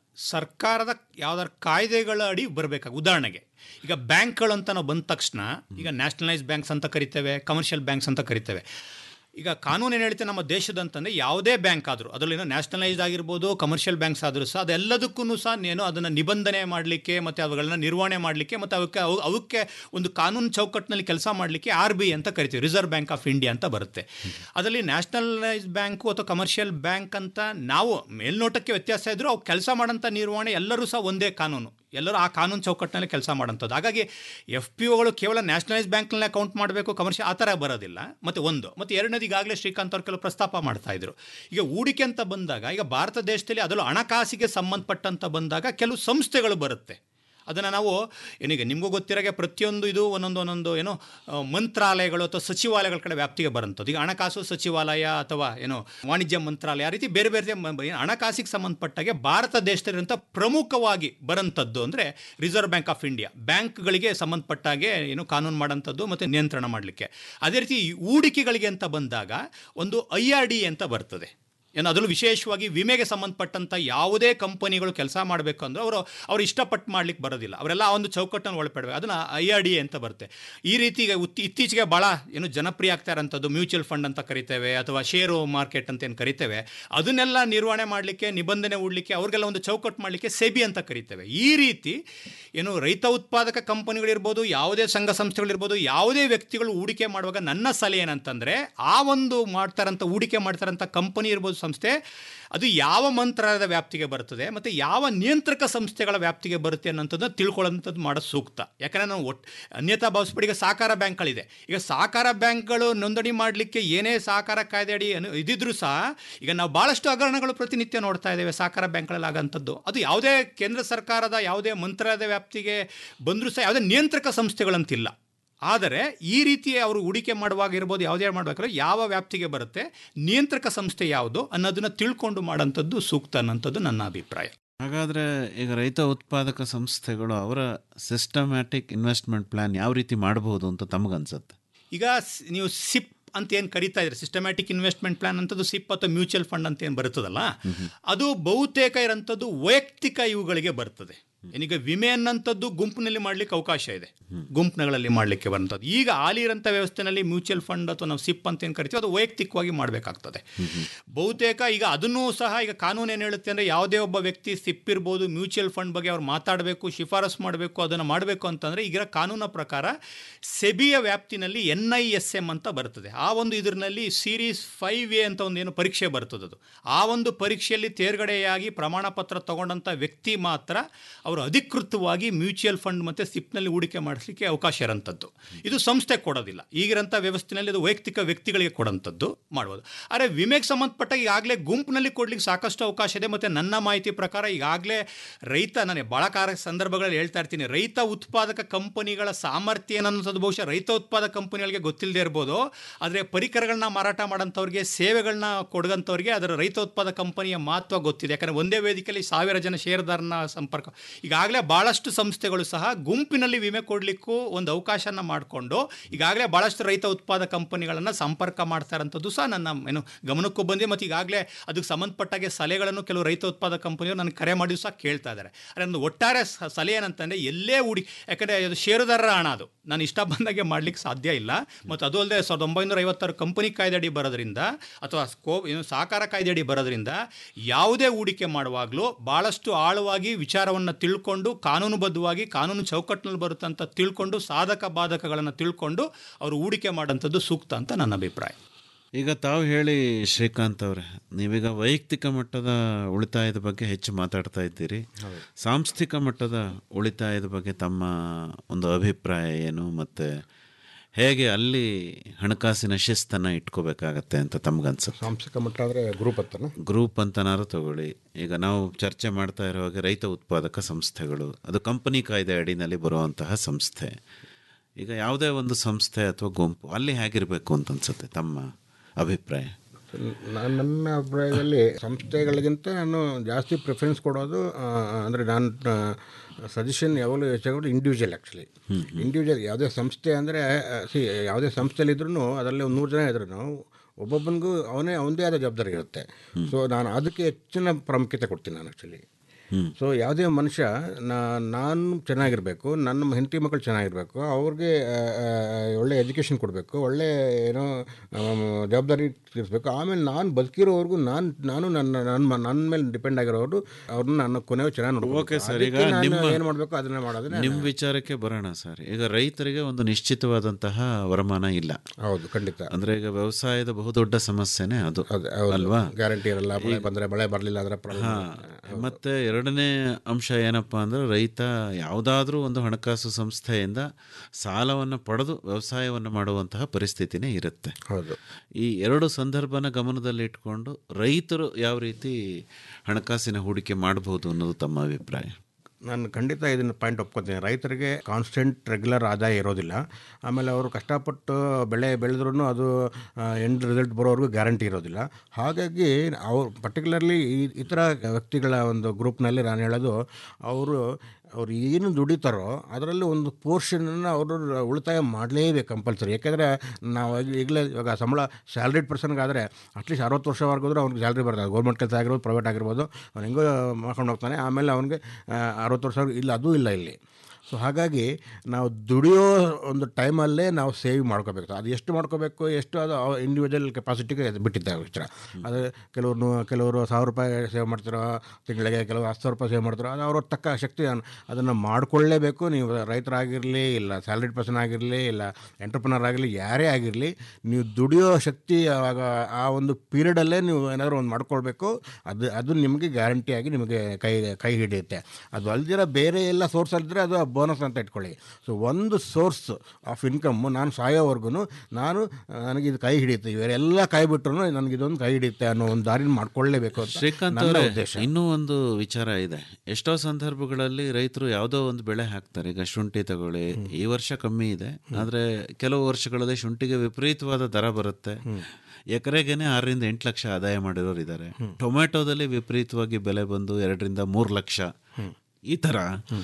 ಸರ್ಕಾರದ ಯಾವ್ದಾರು ಕಾಯ್ದೆಗಳ ಅಡಿ ಬರಬೇಕಾಗ ಉದಾಹರಣೆಗೆ ಈಗ ಬ್ಯಾಂಕ್ಗಳು ಅಂತ ನಾವು ಬಂದ ತಕ್ಷಣ ಈಗ ನ್ಯಾಷನಲೈಸ್ ಬ್ಯಾಂಕ್ಸ್ ಅಂತ ಕರಿತೇವೆ ಕಮರ್ಷಿಯಲ್ ಬ್ಯಾಂಕ್ಸ್ ಅಂತ ಕರಿತೇವೆ ಈಗ ಕಾನೂನು ಏನು ಹೇಳ್ತೆ ನಮ್ಮ ದೇಶದಂತಂದರೆ ಯಾವುದೇ ಬ್ಯಾಂಕ್ ಆದರೂ ಅದರಲ್ಲೇನೋ ನ್ಯಾಷನಲೈಸ್ಡ್ ಆಗಿರ್ಬೋದು ಕಮರ್ಷಿಯಲ್ ಬ್ಯಾಂಕ್ಸ್ ಆದರೂ ಸಹ ಅದೆಲ್ಲದಕ್ಕೂ ಸಹ ಏನು ಅದನ್ನು ನಿಬಂಧನೆ ಮಾಡಲಿಕ್ಕೆ ಮತ್ತು ಅವುಗಳನ್ನ ನಿರ್ವಹಣೆ ಮಾಡಲಿಕ್ಕೆ ಮತ್ತು ಅವಕ್ಕೆ ಅವು ಅವಕ್ಕೆ ಒಂದು ಕಾನೂನು ಚೌಕಟ್ಟಿನಲ್ಲಿ ಕೆಲಸ ಮಾಡಲಿಕ್ಕೆ ಆರ್ ಬಿ ಅಂತ ಕರಿತೀವಿ ರಿಸರ್ವ್ ಬ್ಯಾಂಕ್ ಆಫ್ ಇಂಡಿಯಾ ಅಂತ ಬರುತ್ತೆ ಅದರಲ್ಲಿ ನ್ಯಾಷನಲೈಸ್ ಬ್ಯಾಂಕು ಅಥವಾ ಕಮರ್ಷಿಯಲ್ ಬ್ಯಾಂಕ್ ಅಂತ ನಾವು ಮೇಲ್ನೋಟಕ್ಕೆ ವ್ಯತ್ಯಾಸ ಇದ್ದರೂ ಅವು ಕೆಲಸ ಮಾಡೋಂಥ ನಿರ್ವಹಣೆ ಎಲ್ಲರೂ ಸಹ ಒಂದೇ ಕಾನೂನು ಎಲ್ಲರೂ ಆ ಕಾನೂನು ಚೌಕಟ್ಟಿನಲ್ಲಿ ಕೆಲಸ ಮಾಡೋಂಥದ್ದು ಹಾಗಾಗಿ ಎಫ್ ಪಿ ಒಗಳು ಕೇವಲ ನ್ಯಾಷನಲೈಸ್ ಬ್ಯಾಂಕ್ನಲ್ಲೇ ಅಕೌಂಟ್ ಮಾಡಬೇಕು ಕಮರ್ಷಿಯಲ್ ಆ ಥರ ಬರೋದಿಲ್ಲ ಮತ್ತು ಒಂದು ಮತ್ತು ಎರಡನೇದು ಈಗಾಗಲೇ ಶ್ರೀಕಾಂತ್ ಅವ್ರು ಕೆಲವು ಪ್ರಸ್ತಾಪ ಮಾಡ್ತಾ ಇದ್ರು ಈಗ ಹೂಡಿಕೆ ಅಂತ ಬಂದಾಗ ಈಗ ಭಾರತ ದೇಶದಲ್ಲಿ ಅದರಲ್ಲೂ ಹಣಕಾಸಿಗೆ ಸಂಬಂಧಪಟ್ಟಂತ ಬಂದಾಗ ಕೆಲವು ಸಂಸ್ಥೆಗಳು ಬರುತ್ತೆ ಅದನ್ನು ನಾವು ಏನೀಗ ನಿಮಗೂ ಗೊತ್ತಿರಾಗೆ ಪ್ರತಿಯೊಂದು ಇದು ಒಂದೊಂದು ಒಂದೊಂದು ಏನು ಆ, ಮಂತ್ರಾಲಯಗಳು ಅಥವಾ ಸಚಿವಾಲಯಗಳ ಕಡೆ ವ್ಯಾಪ್ತಿಗೆ ಬರೋಂಥದ್ದು ಈಗ ಹಣಕಾಸು ಸಚಿವಾಲಯ ಅಥವಾ ಏನು ವಾಣಿಜ್ಯ ಮಂತ್ರಾಲಯ ಆ ರೀತಿ ಬೇರೆ ಬೇರೆ ಮ- ಏನು ಹಣಕಾಸಿಗೆ ಸಂಬಂಧಪಟ್ಟಾಗೆ ಭಾರತ ದೇಶದಲ್ಲಿರುವಂಥ ಪ್ರಮುಖವಾಗಿ ಬರೋಂಥದ್ದು ಅಂದರೆ ರಿಸರ್ವ್ ಬ್ಯಾಂಕ್ ಆಫ್ ಇಂಡಿಯಾ ಬ್ಯಾಂಕ್ಗಳಿಗೆ ಸಂಬಂಧಪಟ್ಟಾಗೆ ಏನು ಕಾನೂನು ಮಾಡೋಂಥದ್ದು ಮತ್ತು ನಿಯಂತ್ರಣ ಮಾಡಲಿಕ್ಕೆ ಅದೇ ರೀತಿ ಈ ಹೂಡಿಕೆಗಳಿಗೆ ಅಂತ ಬಂದಾಗ ಒಂದು ಐ ಆರ್ ಡಿ ಅಂತ ಬರ್ತದೆ ಏನು ಅದರಲ್ಲೂ ವಿಶೇಷವಾಗಿ ವಿಮೆಗೆ ಸಂಬಂಧಪಟ್ಟಂಥ ಯಾವುದೇ ಕಂಪನಿಗಳು ಕೆಲಸ ಮಾಡಬೇಕು ಅಂದ್ರೆ ಅವರು ಅವ್ರು ಇಷ್ಟಪಟ್ಟು ಮಾಡ್ಲಿಕ್ಕೆ ಬರೋದಿಲ್ಲ ಅವರೆಲ್ಲ ಆ ಒಂದು ಚೌಕಟ್ಟನ್ನು ಒಳಪಡಬೇಕು ಅದನ್ನು ಐ ಆರ್ ಡಿ ಅಂತ ಬರುತ್ತೆ ಈ ರೀತಿ ಈಗ ಉತ್ತಿ- ಇತ್ತೀಚೆಗೆ ಭಾಳ ಏನು ಜನಪ್ರಿಯ ಆಗ್ತಾ ಇರೋಂಥದ್ದು ಮ್ಯೂಚುವಲ್ ಫಂಡ್ ಅಂತ ಕರಿತೇವೆ ಅಥವಾ ಶೇರು ಮಾರ್ಕೆಟ್ ಅಂತ ಏನು ಕರಿತೇವೆ ಅದನ್ನೆಲ್ಲ ನಿರ್ವಹಣೆ ಮಾಡಲಿಕ್ಕೆ ನಿಬಂಧನೆ ಹೂಡಲಿಕ್ಕೆ ಅವ್ರಿಗೆಲ್ಲ ಒಂದು ಚೌಕಟ್ಟು ಮಾಡಲಿಕ್ಕೆ ಸೆಬಿ ಅಂತ ಕರಿತೇವೆ ಈ ರೀತಿ ಏನು ರೈತ ಉತ್ಪಾದಕ ಕಂಪನಿಗಳಿರ್ಬೋದು ಯಾವುದೇ ಸಂಘ ಸಂಸ್ಥೆಗಳಿರ್ಬೋದು ಯಾವುದೇ ವ್ಯಕ್ತಿಗಳು ಹೂಡಿಕೆ ಮಾಡುವಾಗ ನನ್ನ ಸಲಹೆ ಏನಂತಂದರೆ ಆ ಒಂದು ಮಾಡ್ತಾರಂಥ ಹೂಡಿಕೆ ಮಾಡ್ತಾರಂಥ ಕಂಪನಿ ಇರ್ಬೋದು ಸಂಸ್ಥೆ ಅದು ಯಾವ ಮಂತ್ರಾಲಯದ ವ್ಯಾಪ್ತಿಗೆ ಬರ್ತದೆ ಮತ್ತು ಯಾವ ನಿಯಂತ್ರಕ ಸಂಸ್ಥೆಗಳ ವ್ಯಾಪ್ತಿಗೆ ಬರುತ್ತೆ ಅನ್ನೋಂಥದ್ದನ್ನ ತಿಳ್ಕೊಳ್ಳೋಂಥದ್ದು ಮಾಡೋದು ಸೂಕ್ತ ಯಾಕಂದರೆ ನಾವು ಒಟ್ಟು ಅನ್ಯತಾ ಭಾವಿಸ್ಬಿಡಿ ಈಗ ಸಹಕಾರ ಬ್ಯಾಂಕ್ಗಳಿದೆ ಈಗ ಸಹಕಾರ ಬ್ಯಾಂಕ್ಗಳು ನೋಂದಣಿ ಮಾಡಲಿಕ್ಕೆ ಏನೇ ಸಹಕಾರ ಕಾಯ್ದೆ ಅಡಿ ಅನು ಇದ್ದಿದ್ರೂ ಸಹ ಈಗ ನಾವು ಭಾಳಷ್ಟು ಹಗರಣಗಳು ಪ್ರತಿನಿತ್ಯ ನೋಡ್ತಾ ಇದ್ದೇವೆ ಸಹಕಾರ ಬ್ಯಾಂಕ್ಗಳಲ್ಲಿ ಆಗೋಂಥದ್ದು ಅದು ಯಾವುದೇ ಕೇಂದ್ರ ಸರ್ಕಾರದ ಯಾವುದೇ ಮಂತ್ರಾಲಯದ ವ್ಯಾಪ್ತಿಗೆ ಬಂದರೂ ಸಹ ಯಾವುದೇ ನಿಯಂತ್ರಕ ಸಂಸ್ಥೆಗಳಂತಿಲ್ಲ ಆದರೆ ಈ ರೀತಿ ಅವರು ಹೂಡಿಕೆ ಮಾಡುವಾಗ ಇರ್ಬೋದು ಯಾವುದೇ ಮಾಡಬೇಕಾದ್ರೆ ಯಾವ ವ್ಯಾಪ್ತಿಗೆ ಬರುತ್ತೆ ನಿಯಂತ್ರಕ ಸಂಸ್ಥೆ ಯಾವುದು ಅನ್ನೋದನ್ನು ತಿಳ್ಕೊಂಡು ಮಾಡೋಂಥದ್ದು ಸೂಕ್ತ ಅನ್ನೋಂಥದ್ದು ನನ್ನ ಅಭಿಪ್ರಾಯ ಹಾಗಾದರೆ ಈಗ ರೈತ ಉತ್ಪಾದಕ ಸಂಸ್ಥೆಗಳು ಅವರ ಸಿಸ್ಟಮ್ಯಾಟಿಕ್ ಇನ್ವೆಸ್ಟ್ಮೆಂಟ್ ಪ್ಲಾನ್ ಯಾವ ರೀತಿ ಮಾಡಬಹುದು ಅಂತ ತಮಗನ್ಸುತ್ತೆ ಈಗ ಸ್- ನೀವು ಸಿಪ್ ಅಂತ ಏನು ಕರಿತಾ ಇದ್ರೆ ಸಿಸ್ಟಮ್ಯಾಟಿಕ್ ಇನ್ವೆಸ್ಟ್ಮೆಂಟ್ ಪ್ಲಾನ್ ಅಂತದ್ದು ಸಿಪ್ ಅಥವಾ ಮ್ಯೂಚುವಲ್ ಫಂಡ್ ಅಂತ ಏನು ಬರ್ತದಲ್ಲ ಅದು ಬಹುತೇಕ ಇರೋಂಥದ್ದು ವೈಯಕ್ತಿಕ ಇವುಗಳಿಗೆ ಬರ್ತದೆ ಏನೀಗ ವಿಮೆ ಅನ್ನೋಂಥದ್ದು ಗುಂಪಿನಲ್ಲಿ ಮಾಡಲಿಕ್ಕೆ ಅವಕಾಶ ಇದೆ ಗುಂಪಿನಗಳಲ್ಲಿ ಮಾಡಲಿಕ್ಕೆ ಬರುವಂಥದ್ದು ಈಗ ಹಾಲಿ ಇರೋಂಥ ವ್ಯವಸ್ಥೆನಲ್ಲಿ ಮ್ಯೂಚುವಲ್ ಫಂಡ್ ಅಥವಾ ನಾವು ಸಿಪ್ ಅಂತ ಏನು ಕರಿತೀವಿ ಅದು ವೈಯಕ್ತಿಕವಾಗಿ ಮಾಡಬೇಕಾಗ್ತದೆ ಬಹುತೇಕ ಈಗ ಅದನ್ನೂ ಸಹ ಈಗ ಕಾನೂನು ಏನು ಹೇಳುತ್ತೆ ಅಂದರೆ ಯಾವುದೇ ಒಬ್ಬ ವ್ಯಕ್ತಿ ಸಿಪ್ ಇರ್ಬೋದು ಮ್ಯೂಚುವಲ್ ಫಂಡ್ ಬಗ್ಗೆ ಅವ್ರು ಮಾತಾಡಬೇಕು ಶಿಫಾರಸು ಮಾಡಬೇಕು ಅದನ್ನು ಮಾಡಬೇಕು ಅಂತಂದರೆ ಈಗಿರೋ ಕಾನೂನ ಪ್ರಕಾರ ಸೆಬಿಯ ವ್ಯಾಪ್ತಿನಲ್ಲಿ ಎನ್ ಐ ಎಸ್ ಎಮ್ ಅಂತ ಬರ್ತದೆ ಆ ಒಂದು ಇದರಲ್ಲಿ ಸೀರೀಸ್ ಫೈವ್ ಎ ಅಂತ ಒಂದು ಏನು ಪರೀಕ್ಷೆ ಬರ್ತದೆ ಅದು ಆ ಒಂದು ಪರೀಕ್ಷೆಯಲ್ಲಿ ತೇರ್ಗಡೆಯಾಗಿ ಪ್ರಮಾಣ ಪತ್ರ ತಗೊಂಡಂಥ ವ್ಯಕ್ತಿ ಮಾತ್ರ ಅವರು ಅಧಿಕೃತವಾಗಿ ಮ್ಯೂಚುವಲ್ ಫಂಡ್ ಮತ್ತು ಸಿಪ್ನಲ್ಲಿ ಹೂಡಿಕೆ ಮಾಡಿಸ್ಲಿಕ್ಕೆ ಅವಕಾಶ ಇರೋಂಥದ್ದು ಇದು ಸಂಸ್ಥೆ ಕೊಡೋದಿಲ್ಲ ಈಗಿರೋಂಥ ವ್ಯವಸ್ಥೆಯಲ್ಲಿ ಅದು ವೈಯಕ್ತಿಕ ವ್ಯಕ್ತಿಗಳಿಗೆ ಕೊಡೋಂಥದ್ದು ಮಾಡ್ಬೋದು ಆದರೆ ವಿಮೆಗೆ ಸಂಬಂಧಪಟ್ಟ ಈಗಾಗಲೇ ಗುಂಪಿನಲ್ಲಿ ಕೊಡ್ಲಿಕ್ಕೆ ಸಾಕಷ್ಟು ಅವಕಾಶ ಇದೆ ಮತ್ತು ನನ್ನ ಮಾಹಿತಿ ಪ್ರಕಾರ ಈಗಾಗಲೇ ರೈತ ನಾನು ಭಾಳ ಕಾರ ಸಂದರ್ಭಗಳಲ್ಲಿ ಹೇಳ್ತಾ ಇರ್ತೀನಿ ರೈತ ಉತ್ಪಾದಕ ಕಂಪನಿಗಳ ಸಾಮರ್ಥ್ಯ ಏನನ್ನೋದು ಬಹುಶಃ ರೈತ ಉತ್ಪಾದಕ ಕಂಪನಿಗಳಿಗೆ ಗೊತ್ತಿಲ್ಲದೆ ಇರ್ಬೋದು ಆದರೆ ಪರಿಕರಗಳನ್ನ ಮಾರಾಟ ಮಾಡೋಂಥವ್ರಿಗೆ ಸೇವೆಗಳನ್ನ ಕೊಡಗಂಥವ್ರಿಗೆ ಅದರ ರೈತ ಉತ್ಪಾದಕ ಕಂಪನಿಯ ಮಹತ್ವ ಗೊತ್ತಿದೆ ಯಾಕಂದರೆ ಒಂದೇ ವೇದಿಕೆಯಲ್ಲಿ ಸಾವಿರ ಜನ ಷೇರುದಾರನ ಸಂಪರ್ಕ ಈಗಾಗಲೇ ಭಾಳಷ್ಟು ಸಂಸ್ಥೆಗಳು ಸಹ ಗುಂಪಿನಲ್ಲಿ ವಿಮೆ ಕೊಡಲಿಕ್ಕೂ ಒಂದು ಅವಕಾಶನ ಮಾಡಿಕೊಂಡು ಈಗಾಗಲೇ ಭಾಳಷ್ಟು ರೈತ ಉತ್ಪಾದಕ ಕಂಪನಿಗಳನ್ನು ಸಂಪರ್ಕ ಮಾಡ್ತಾ ಇರೋಂಥದ್ದು ಸಹ ನನ್ನ ಏನು ಗಮನಕ್ಕೂ ಬಂದಿದೆ ಮತ್ತು ಈಗಾಗಲೇ ಅದಕ್ಕೆ ಸಂಬಂಧಪಟ್ಟಾಗೆ ಸಲಹೆಗಳನ್ನು ಕೆಲವು ರೈತ ಉತ್ಪಾದಕ ಕಂಪನಿಯವರು ನನಗೆ ಕರೆ ಮಾಡಿ ಸಹ ಕೇಳ್ತಾ ಇದ್ದಾರೆ ಆದರೆ ಒಂದು ಒಟ್ಟಾರೆ ಸ- ಸಲಹೆ ಏನಂತಂದರೆ ಎಲ್ಲೇ ಹೂಡಿ ಯಾಕಂದರೆ ಅದು ಷೇರುದಾರರ ಹಣ ಅದು ನಾನು ಇಷ್ಟ ಬಂದಾಗೆ ಮಾಡಲಿಕ್ಕೆ ಸಾಧ್ಯ ಇಲ್ಲ ಮತ್ತು ಅದು ಅಲ್ಲದೆ ಸಾವಿರದ ಒಂಬೈನೂರ ಐವತ್ತಾರು ಕಂಪನಿ ಕಾಯ್ದೆ ಅಡಿ ಬರೋದ್ರಿಂದ ಅಥವಾ ಸ್ಕೋ ಏನು ಸಹಕಾರ ಕಾಯ್ದೆ ಅಡಿ ಬರೋದ್ರಿಂದ ಯಾವುದೇ ಹೂಡಿಕೆ ಮಾಡುವಾಗಲೂ ಭಾಳಷ್ಟು ಆಳವಾಗಿ ವಿಚಾರವನ್ನು ತಿಳ್ಕೊಂಡು ಕಾನೂನುಬದ್ಧವಾಗಿ ಕಾನೂನು ಚೌಕಟ್ಟಿನಲ್ಲಿ ಬರುತ್ತೆ ಅಂತ ತಿಳ್ಕೊಂಡು ಸಾಧಕ ಬಾಧಕಗಳನ್ನು ತಿಳ್ಕೊಂಡು ಅವರು ಹೂಡಿಕೆ ಮಾಡೋಂಥದ್ದು ಸೂಕ್ತ ಅಂತ ನನ್ನ ಅಭಿಪ್ರಾಯ ಈಗ ತಾವು ಹೇಳಿ ಶ್ರೀಕಾಂತ್ ಅವರೇ ನೀವೀಗ ವೈಯಕ್ತಿಕ ಮಟ್ಟದ ಉಳಿತಾಯದ ಬಗ್ಗೆ ಹೆಚ್ಚು ಮಾತಾಡ್ತಾ ಇದ್ದೀರಿ ಸಾಂಸ್ಥಿಕ ಮಟ್ಟದ ಉಳಿತಾಯದ ಬಗ್ಗೆ ತಮ್ಮ ಒಂದು ಅಭಿಪ್ರಾಯ ಏನು ಮತ್ತು ಹೇಗೆ ಅಲ್ಲಿ ಹಣಕಾಸಿನ ಶಿಸ್ತನ್ನು ಇಟ್ಕೋಬೇಕಾಗತ್ತೆ ಅಂತ ತಮ್ಗನ್ಸುತ್ತೆ ಸಾಂಸ್ಥಿಕ ಮಟ್ಟ ಅಂದರೆ ಗ್ರೂಪ್ ಅಂತನ ಗ್ರೂಪ್ ಅಂತನಾರು ತಗೊಳ್ಳಿ ಈಗ ನಾವು ಚರ್ಚೆ ಮಾಡ್ತಾ ಇರೋ ಹಾಗೆ ರೈತ ಉತ್ಪಾದಕ ಸಂಸ್ಥೆಗಳು ಅದು ಕಂಪನಿ ಕಾಯ್ದೆ ಅಡಿನಲ್ಲಿ ಬರುವಂತಹ ಸಂಸ್ಥೆ ಈಗ ಯಾವುದೇ ಒಂದು ಸಂಸ್ಥೆ ಅಥವಾ ಗುಂಪು ಅಲ್ಲಿ ಹೇಗಿರಬೇಕು ಅಂತ ಅನ್ಸುತ್ತೆ ತಮ್ಮ ಅಭಿಪ್ರಾಯ ನಾನು ನನ್ನ ಅಭಿಪ್ರಾಯದಲ್ಲಿ ಸಂಸ್ಥೆಗಳಿಗಿಂತ ನಾನು ಜಾಸ್ತಿ ಪ್ರಿಫರೆನ್ಸ್ ಕೊಡೋದು ಅಂದರೆ ನಾನು ಸಜೆಷನ್ ಯಾವಾಗಲೂ ಹೆಚ್ಚಾಗೋದು ಇಂಡಿವಿಜುವಲ್ ಆ್ಯಕ್ಚುಲಿ ಇಂಡಿವಿಜುವಲ್ ಯಾವುದೇ ಸಂಸ್ಥೆ ಅಂದರೆ ಸಿ ಯಾವುದೇ ಸಂಸ್ಥೆಯಲ್ಲಿದ್ರೂ ಅದರಲ್ಲಿ ಒಂದು ನೂರು ಜನ ಇದ್ರೂ ಒಬ್ಬೊಬ್ಬನಿಗೂ ಅವನೇ ಅವನದೇ ಆದ ಜವಾಬ್ದಾರಿ ಇರುತ್ತೆ ಸೊ ನಾನು ಅದಕ್ಕೆ ಹೆಚ್ಚಿನ ಪ್ರಾಮುಖ್ಯತೆ ಕೊಡ್ತೀನಿ ನಾನು ಆ್ಯಕ್ಚುಲಿ ಸೊ ಯಾವುದೇ ಮನುಷ್ಯ ನಾ- ನಾನು ಚೆನ್ನಾಗಿರಬೇಕು ನನ್ನ ಹೆಂಡತಿ ಮಕ್ಕಳು ಚೆನ್ನಾಗಿರಬೇಕು ಅವ್ರಿಗೆ ಆ, ಆ, ಒಳ್ಳೆ ಎಜುಕೇಷನ್ ಕೊಡಬೇಕು ಒಳ್ಳೆ ಏನೋ ಆಮ್, ಜವಾಬ್ದಾರಿ ತೀರಿಸ್ಬೇಕು ಆಮೇಲೆ ನಾನು ಬದುಕಿರೋವರೆಗೂ ನಾನು ನಾನು ನನ್ನ ನನ್ನ ನನ್ನ ಮೇಲೆ ಡಿಪೆಂಡ್ ಆಗಿರೋರು ಅವ್ರನ್ನ ನನ್ನ ಕೊನೆಯೂ ಚೆನ್ನಾಗಿ ನೋಡ್ಬೇಕು ಓಕೆ ಸರ್ ಈಗ ಅದಕ್ಕೆ ನಾನು ನಿಮ್ಮ ಏನು ಮಾಡಬೇಕು ಅದನ್ನೇ ಮಾಡೋದನ್ನ ನಿಮ್ಮ ವಿಚಾರಕ್ಕೆ ಬರೋಣ ಸರ್ ಈಗ ರೈತರಿಗೆ ಒಂದು ನಿಶ್ಚಿತವಾದಂತಹ ವರಮಾನ ಇಲ್ಲ ಹೌದು ಖಂಡಿತ ಅಂದ್ರೆ ಈಗ ವ್ಯವಸಾಯದ ಬಹುದೊಡ್ಡ ಸಮಸ್ಯೆನೇ ಅದು ಅಲ್ವಾ ಗ್ಯಾರಂಟಿ ಇರಲ್ಲ ಮಳೆ ಬಂದರೆ ಮಳೆ ಬರಲಿಲ್ಲ ಅಂದರೆ ಹಾ ಮತ್ತೆ ಎರಡನೇ ಅಂಶ ಏನಪ್ಪ ಅಂದ್ರೆ ರೈತ ಯಾವುದಾದ್ರೂ ಒಂದು ಹಣಕಾಸು ಸಂಸ್ಥೆಯಿಂದ ಸಾಲವನ್ನು ಪಡೆದು ವ್ಯವಸಾಯವನ್ನು ಮಾಡುವಂತಹ ಪರಿಸ್ಥಿತಿನೇ ಇರುತ್ತೆ ಹೌದು ಈ ಎರಡು ಸಂದರ್ಭನ ಗಮನದಲ್ಲಿ ಇಟ್ಕೊಂಡು ರೈತರು ಯಾವ ರೀತಿ ಹಣಕಾಸಿನ ಹೂಡಿಕೆ ಮಾಡಬಹುದು ಅನ್ನೋದು ತಮ್ಮ ಅಭಿಪ್ರಾಯ ನಾನು ಖಂಡಿತ ಇದನ್ನು ಪಾಯಿಂಟ್ ಒಪ್ಕೊತೀನಿ ರೈತರಿಗೆ ಕಾನ್ಸ್ಟೆಂಟ್ ರೆಗ್ಯುಲರ್ ಆದಾಯ ಇರೋದಿಲ್ಲ ಆಮೇಲೆ ಅವರು ಕಷ್ಟಪಟ್ಟು ಬೆಳೆ ಬೆಳೆದ್ರೂ ಅದು ಎಂಡ್ ರಿಸಲ್ಟ್ ಬರೋವರೆಗೂ ಗ್ಯಾರಂಟಿ ಇರೋದಿಲ್ಲ ಹಾಗಾಗಿ ಅವ್ರು ಪರ್ಟಿಕ್ಯುಲರ್ಲಿ ಈ ಈ ಥರ ವ್ಯಕ್ತಿಗಳ ಒಂದು ಗ್ರೂಪ್ನಲ್ಲಿ ನಾನು ಹೇಳೋದು ಅವರು ಅವ್ರು ಏನು ದುಡಿತಾರೋ ಅದರಲ್ಲಿ ಒಂದು ಪೋರ್ಷನನ್ನು ಅವರು ಉಳಿತಾಯ ಮಾಡಲೇಬೇಕು ಕಂಪಲ್ಸರಿ ಯಾಕೆಂದರೆ ನಾವು ಈಗ- ಈಗಲೇ ಇವಾಗ ಸಂಬಳ ಸ್ಯಾಲ್ರಿಡ್ ಪರ್ಸನ್ಗಾದರೆ ಅಟ್ಲೀಸ್ಟ್ ಅರವತ್ತು ವರ್ಷವರೆಗೂ ಅವ್ನಿಗೆ ಸ್ಯಾಲ್ರಿ ಬರ್ತದೆ ಗೌರ್ಮೆಂಟ್ ಕೆಲಸ ಆಗಿರ್ಬೋದು ಪ್ರೈವೇಟ್ ಆಗಿರ್ಬೋದು ಅವ್ನು ಹೆಂಗೋ ಮಾಡ್ಕೊಂಡು ಹೋಗ್ತಾನೆ ಆಮೇಲೆ ಅವನಿಗೆ ಅರವತ್ತು ವರ್ಷ ಇಲ್ಲ ಅದೂ ಇಲ್ಲ ಇಲ್ಲಿ ಸೊ ಹಾಗಾಗಿ ನಾವು ದುಡಿಯೋ ಒಂದು ಟೈಮಲ್ಲೇ ನಾವು ಸೇವ್ ಮಾಡ್ಕೋಬೇಕು ಅದು ಎಷ್ಟು ಮಾಡ್ಕೋಬೇಕು ಎಷ್ಟು ಅದು ಇಂಡಿವಿಜುವಲ್ ಕೆಪಾಸಿಟಿಗೆ ಅದು ಬಿಟ್ಟಿದ್ದೆ ವಿಚಾರ ಅದು ಕೆಲವರು ನೂ- ಕೆಲವರು ಸಾವಿರ ರೂಪಾಯಿ ಸೇವ್ ಮಾಡ್ತಾರೋ ತಿಂಗಳಿಗೆ ಕೆಲವರು ಹತ್ತು ಸಾವಿರ ರೂಪಾಯಿ ಸೇವ್ ಮಾಡ್ತಾರೋ ಅದು ಅವ್ರ ತಕ್ಕ ಶಕ್ತಿ ಅನ್- ಅದನ್ನು ಮಾಡಿಕೊಳ್ಳೇಬೇಕು ನೀವು ರೈತರಾಗಿರಲಿ ಇಲ್ಲ ಸ್ಯಾಲ್ರಿಡ್ ಪರ್ಸನ್ ಆಗಿರಲಿ ಇಲ್ಲ ಎಂಟರ್ಪ್ರನರ್ ಆಗಿರಲಿ ಯಾರೇ ಆಗಿರಲಿ ನೀವು ದುಡಿಯೋ ಶಕ್ತಿ ಆವಾಗ ಆ ಒಂದು ಪೀರಿಯಡಲ್ಲೇ ನೀವು ಏನಾದರೂ ಒಂದು ಮಾಡ್ಕೊಳ್ಬೇಕು ಅದು ಅದು ನಿಮಗೆ ಗ್ಯಾರಂಟಿಯಾಗಿ ನಿಮಗೆ ಕೈ ಕೈ ಹಿಡಿಯುತ್ತೆ ಅದು ಅಲ್ದಿರ ಬೇರೆ ಎಲ್ಲ ಸೋರ್ಸ್ ಅಲ್ಲಿದ್ದರೆ ಅದು ಬೋನಸ್ ಅಂತ ಇಟ್ಕೊಳ್ಳಿ ಸೊ ಒಂದು ಸೋರ್ಸ್ ಆಫ್ ಇನ್ಕಮ್ಮು ನಾನು ಸಾಯೋವರೆಗೂ ನಾನು ಆ, ನನಗೆ ಇದು ಕೈ ಹಿಡಿಯುತ್ತೆ ಇವರೆಲ್ಲ ಕೈ ಬಿಟ್ರು ನನಗೆ ಇದೊಂದು ಕೈ ಹಿಡಿಯುತ್ತೆ ಅನ್ನೋ ಒಂದು ದಾರಿನ ಮಾಡ್ಕೊಳ್ಳೇಬೇಕು ಅಂತ ಶ್ರೀಕಾಂತ್ ನನ್ನ ಅವರೇ ಉದ್ದೇಶ ಇನ್ನೂ ಒಂದು ವಿಚಾರ ಇದೆ ಎಷ್ಟೋ ಸಂದರ್ಭಗಳಲ್ಲಿ ರೈತರು ಯಾವುದೋ ಒಂದು ಬೆಳೆ ಹಾಕ್ತಾರೆ ಈಗ ಶುಂಠಿ ತಗೊಳ್ಳಿ ಈ ವರ್ಷ ಕಮ್ಮಿ ಇದೆ ಆದರೆ ಕೆಲವು ವರ್ಷಗಳಲ್ಲಿ ಶುಂಠಿಗೆ ವಿಪರೀತವಾದ ದರ ಬರುತ್ತೆ ಎಕರೆಗೇನೆ ಆರರಿಂದ ಎಂಟು ಲಕ್ಷ ಆದಾಯ ಮಾಡಿರೋರು ಇದ್ದಾರೆ ಟೊಮೆಟೊದಲ್ಲಿ ವಿಪರೀತವಾಗಿ ಬೆಲೆ ಬಂದು ಎರಡರಿಂದ ಮೂರು ಲಕ್ಷ ಈ ಥರ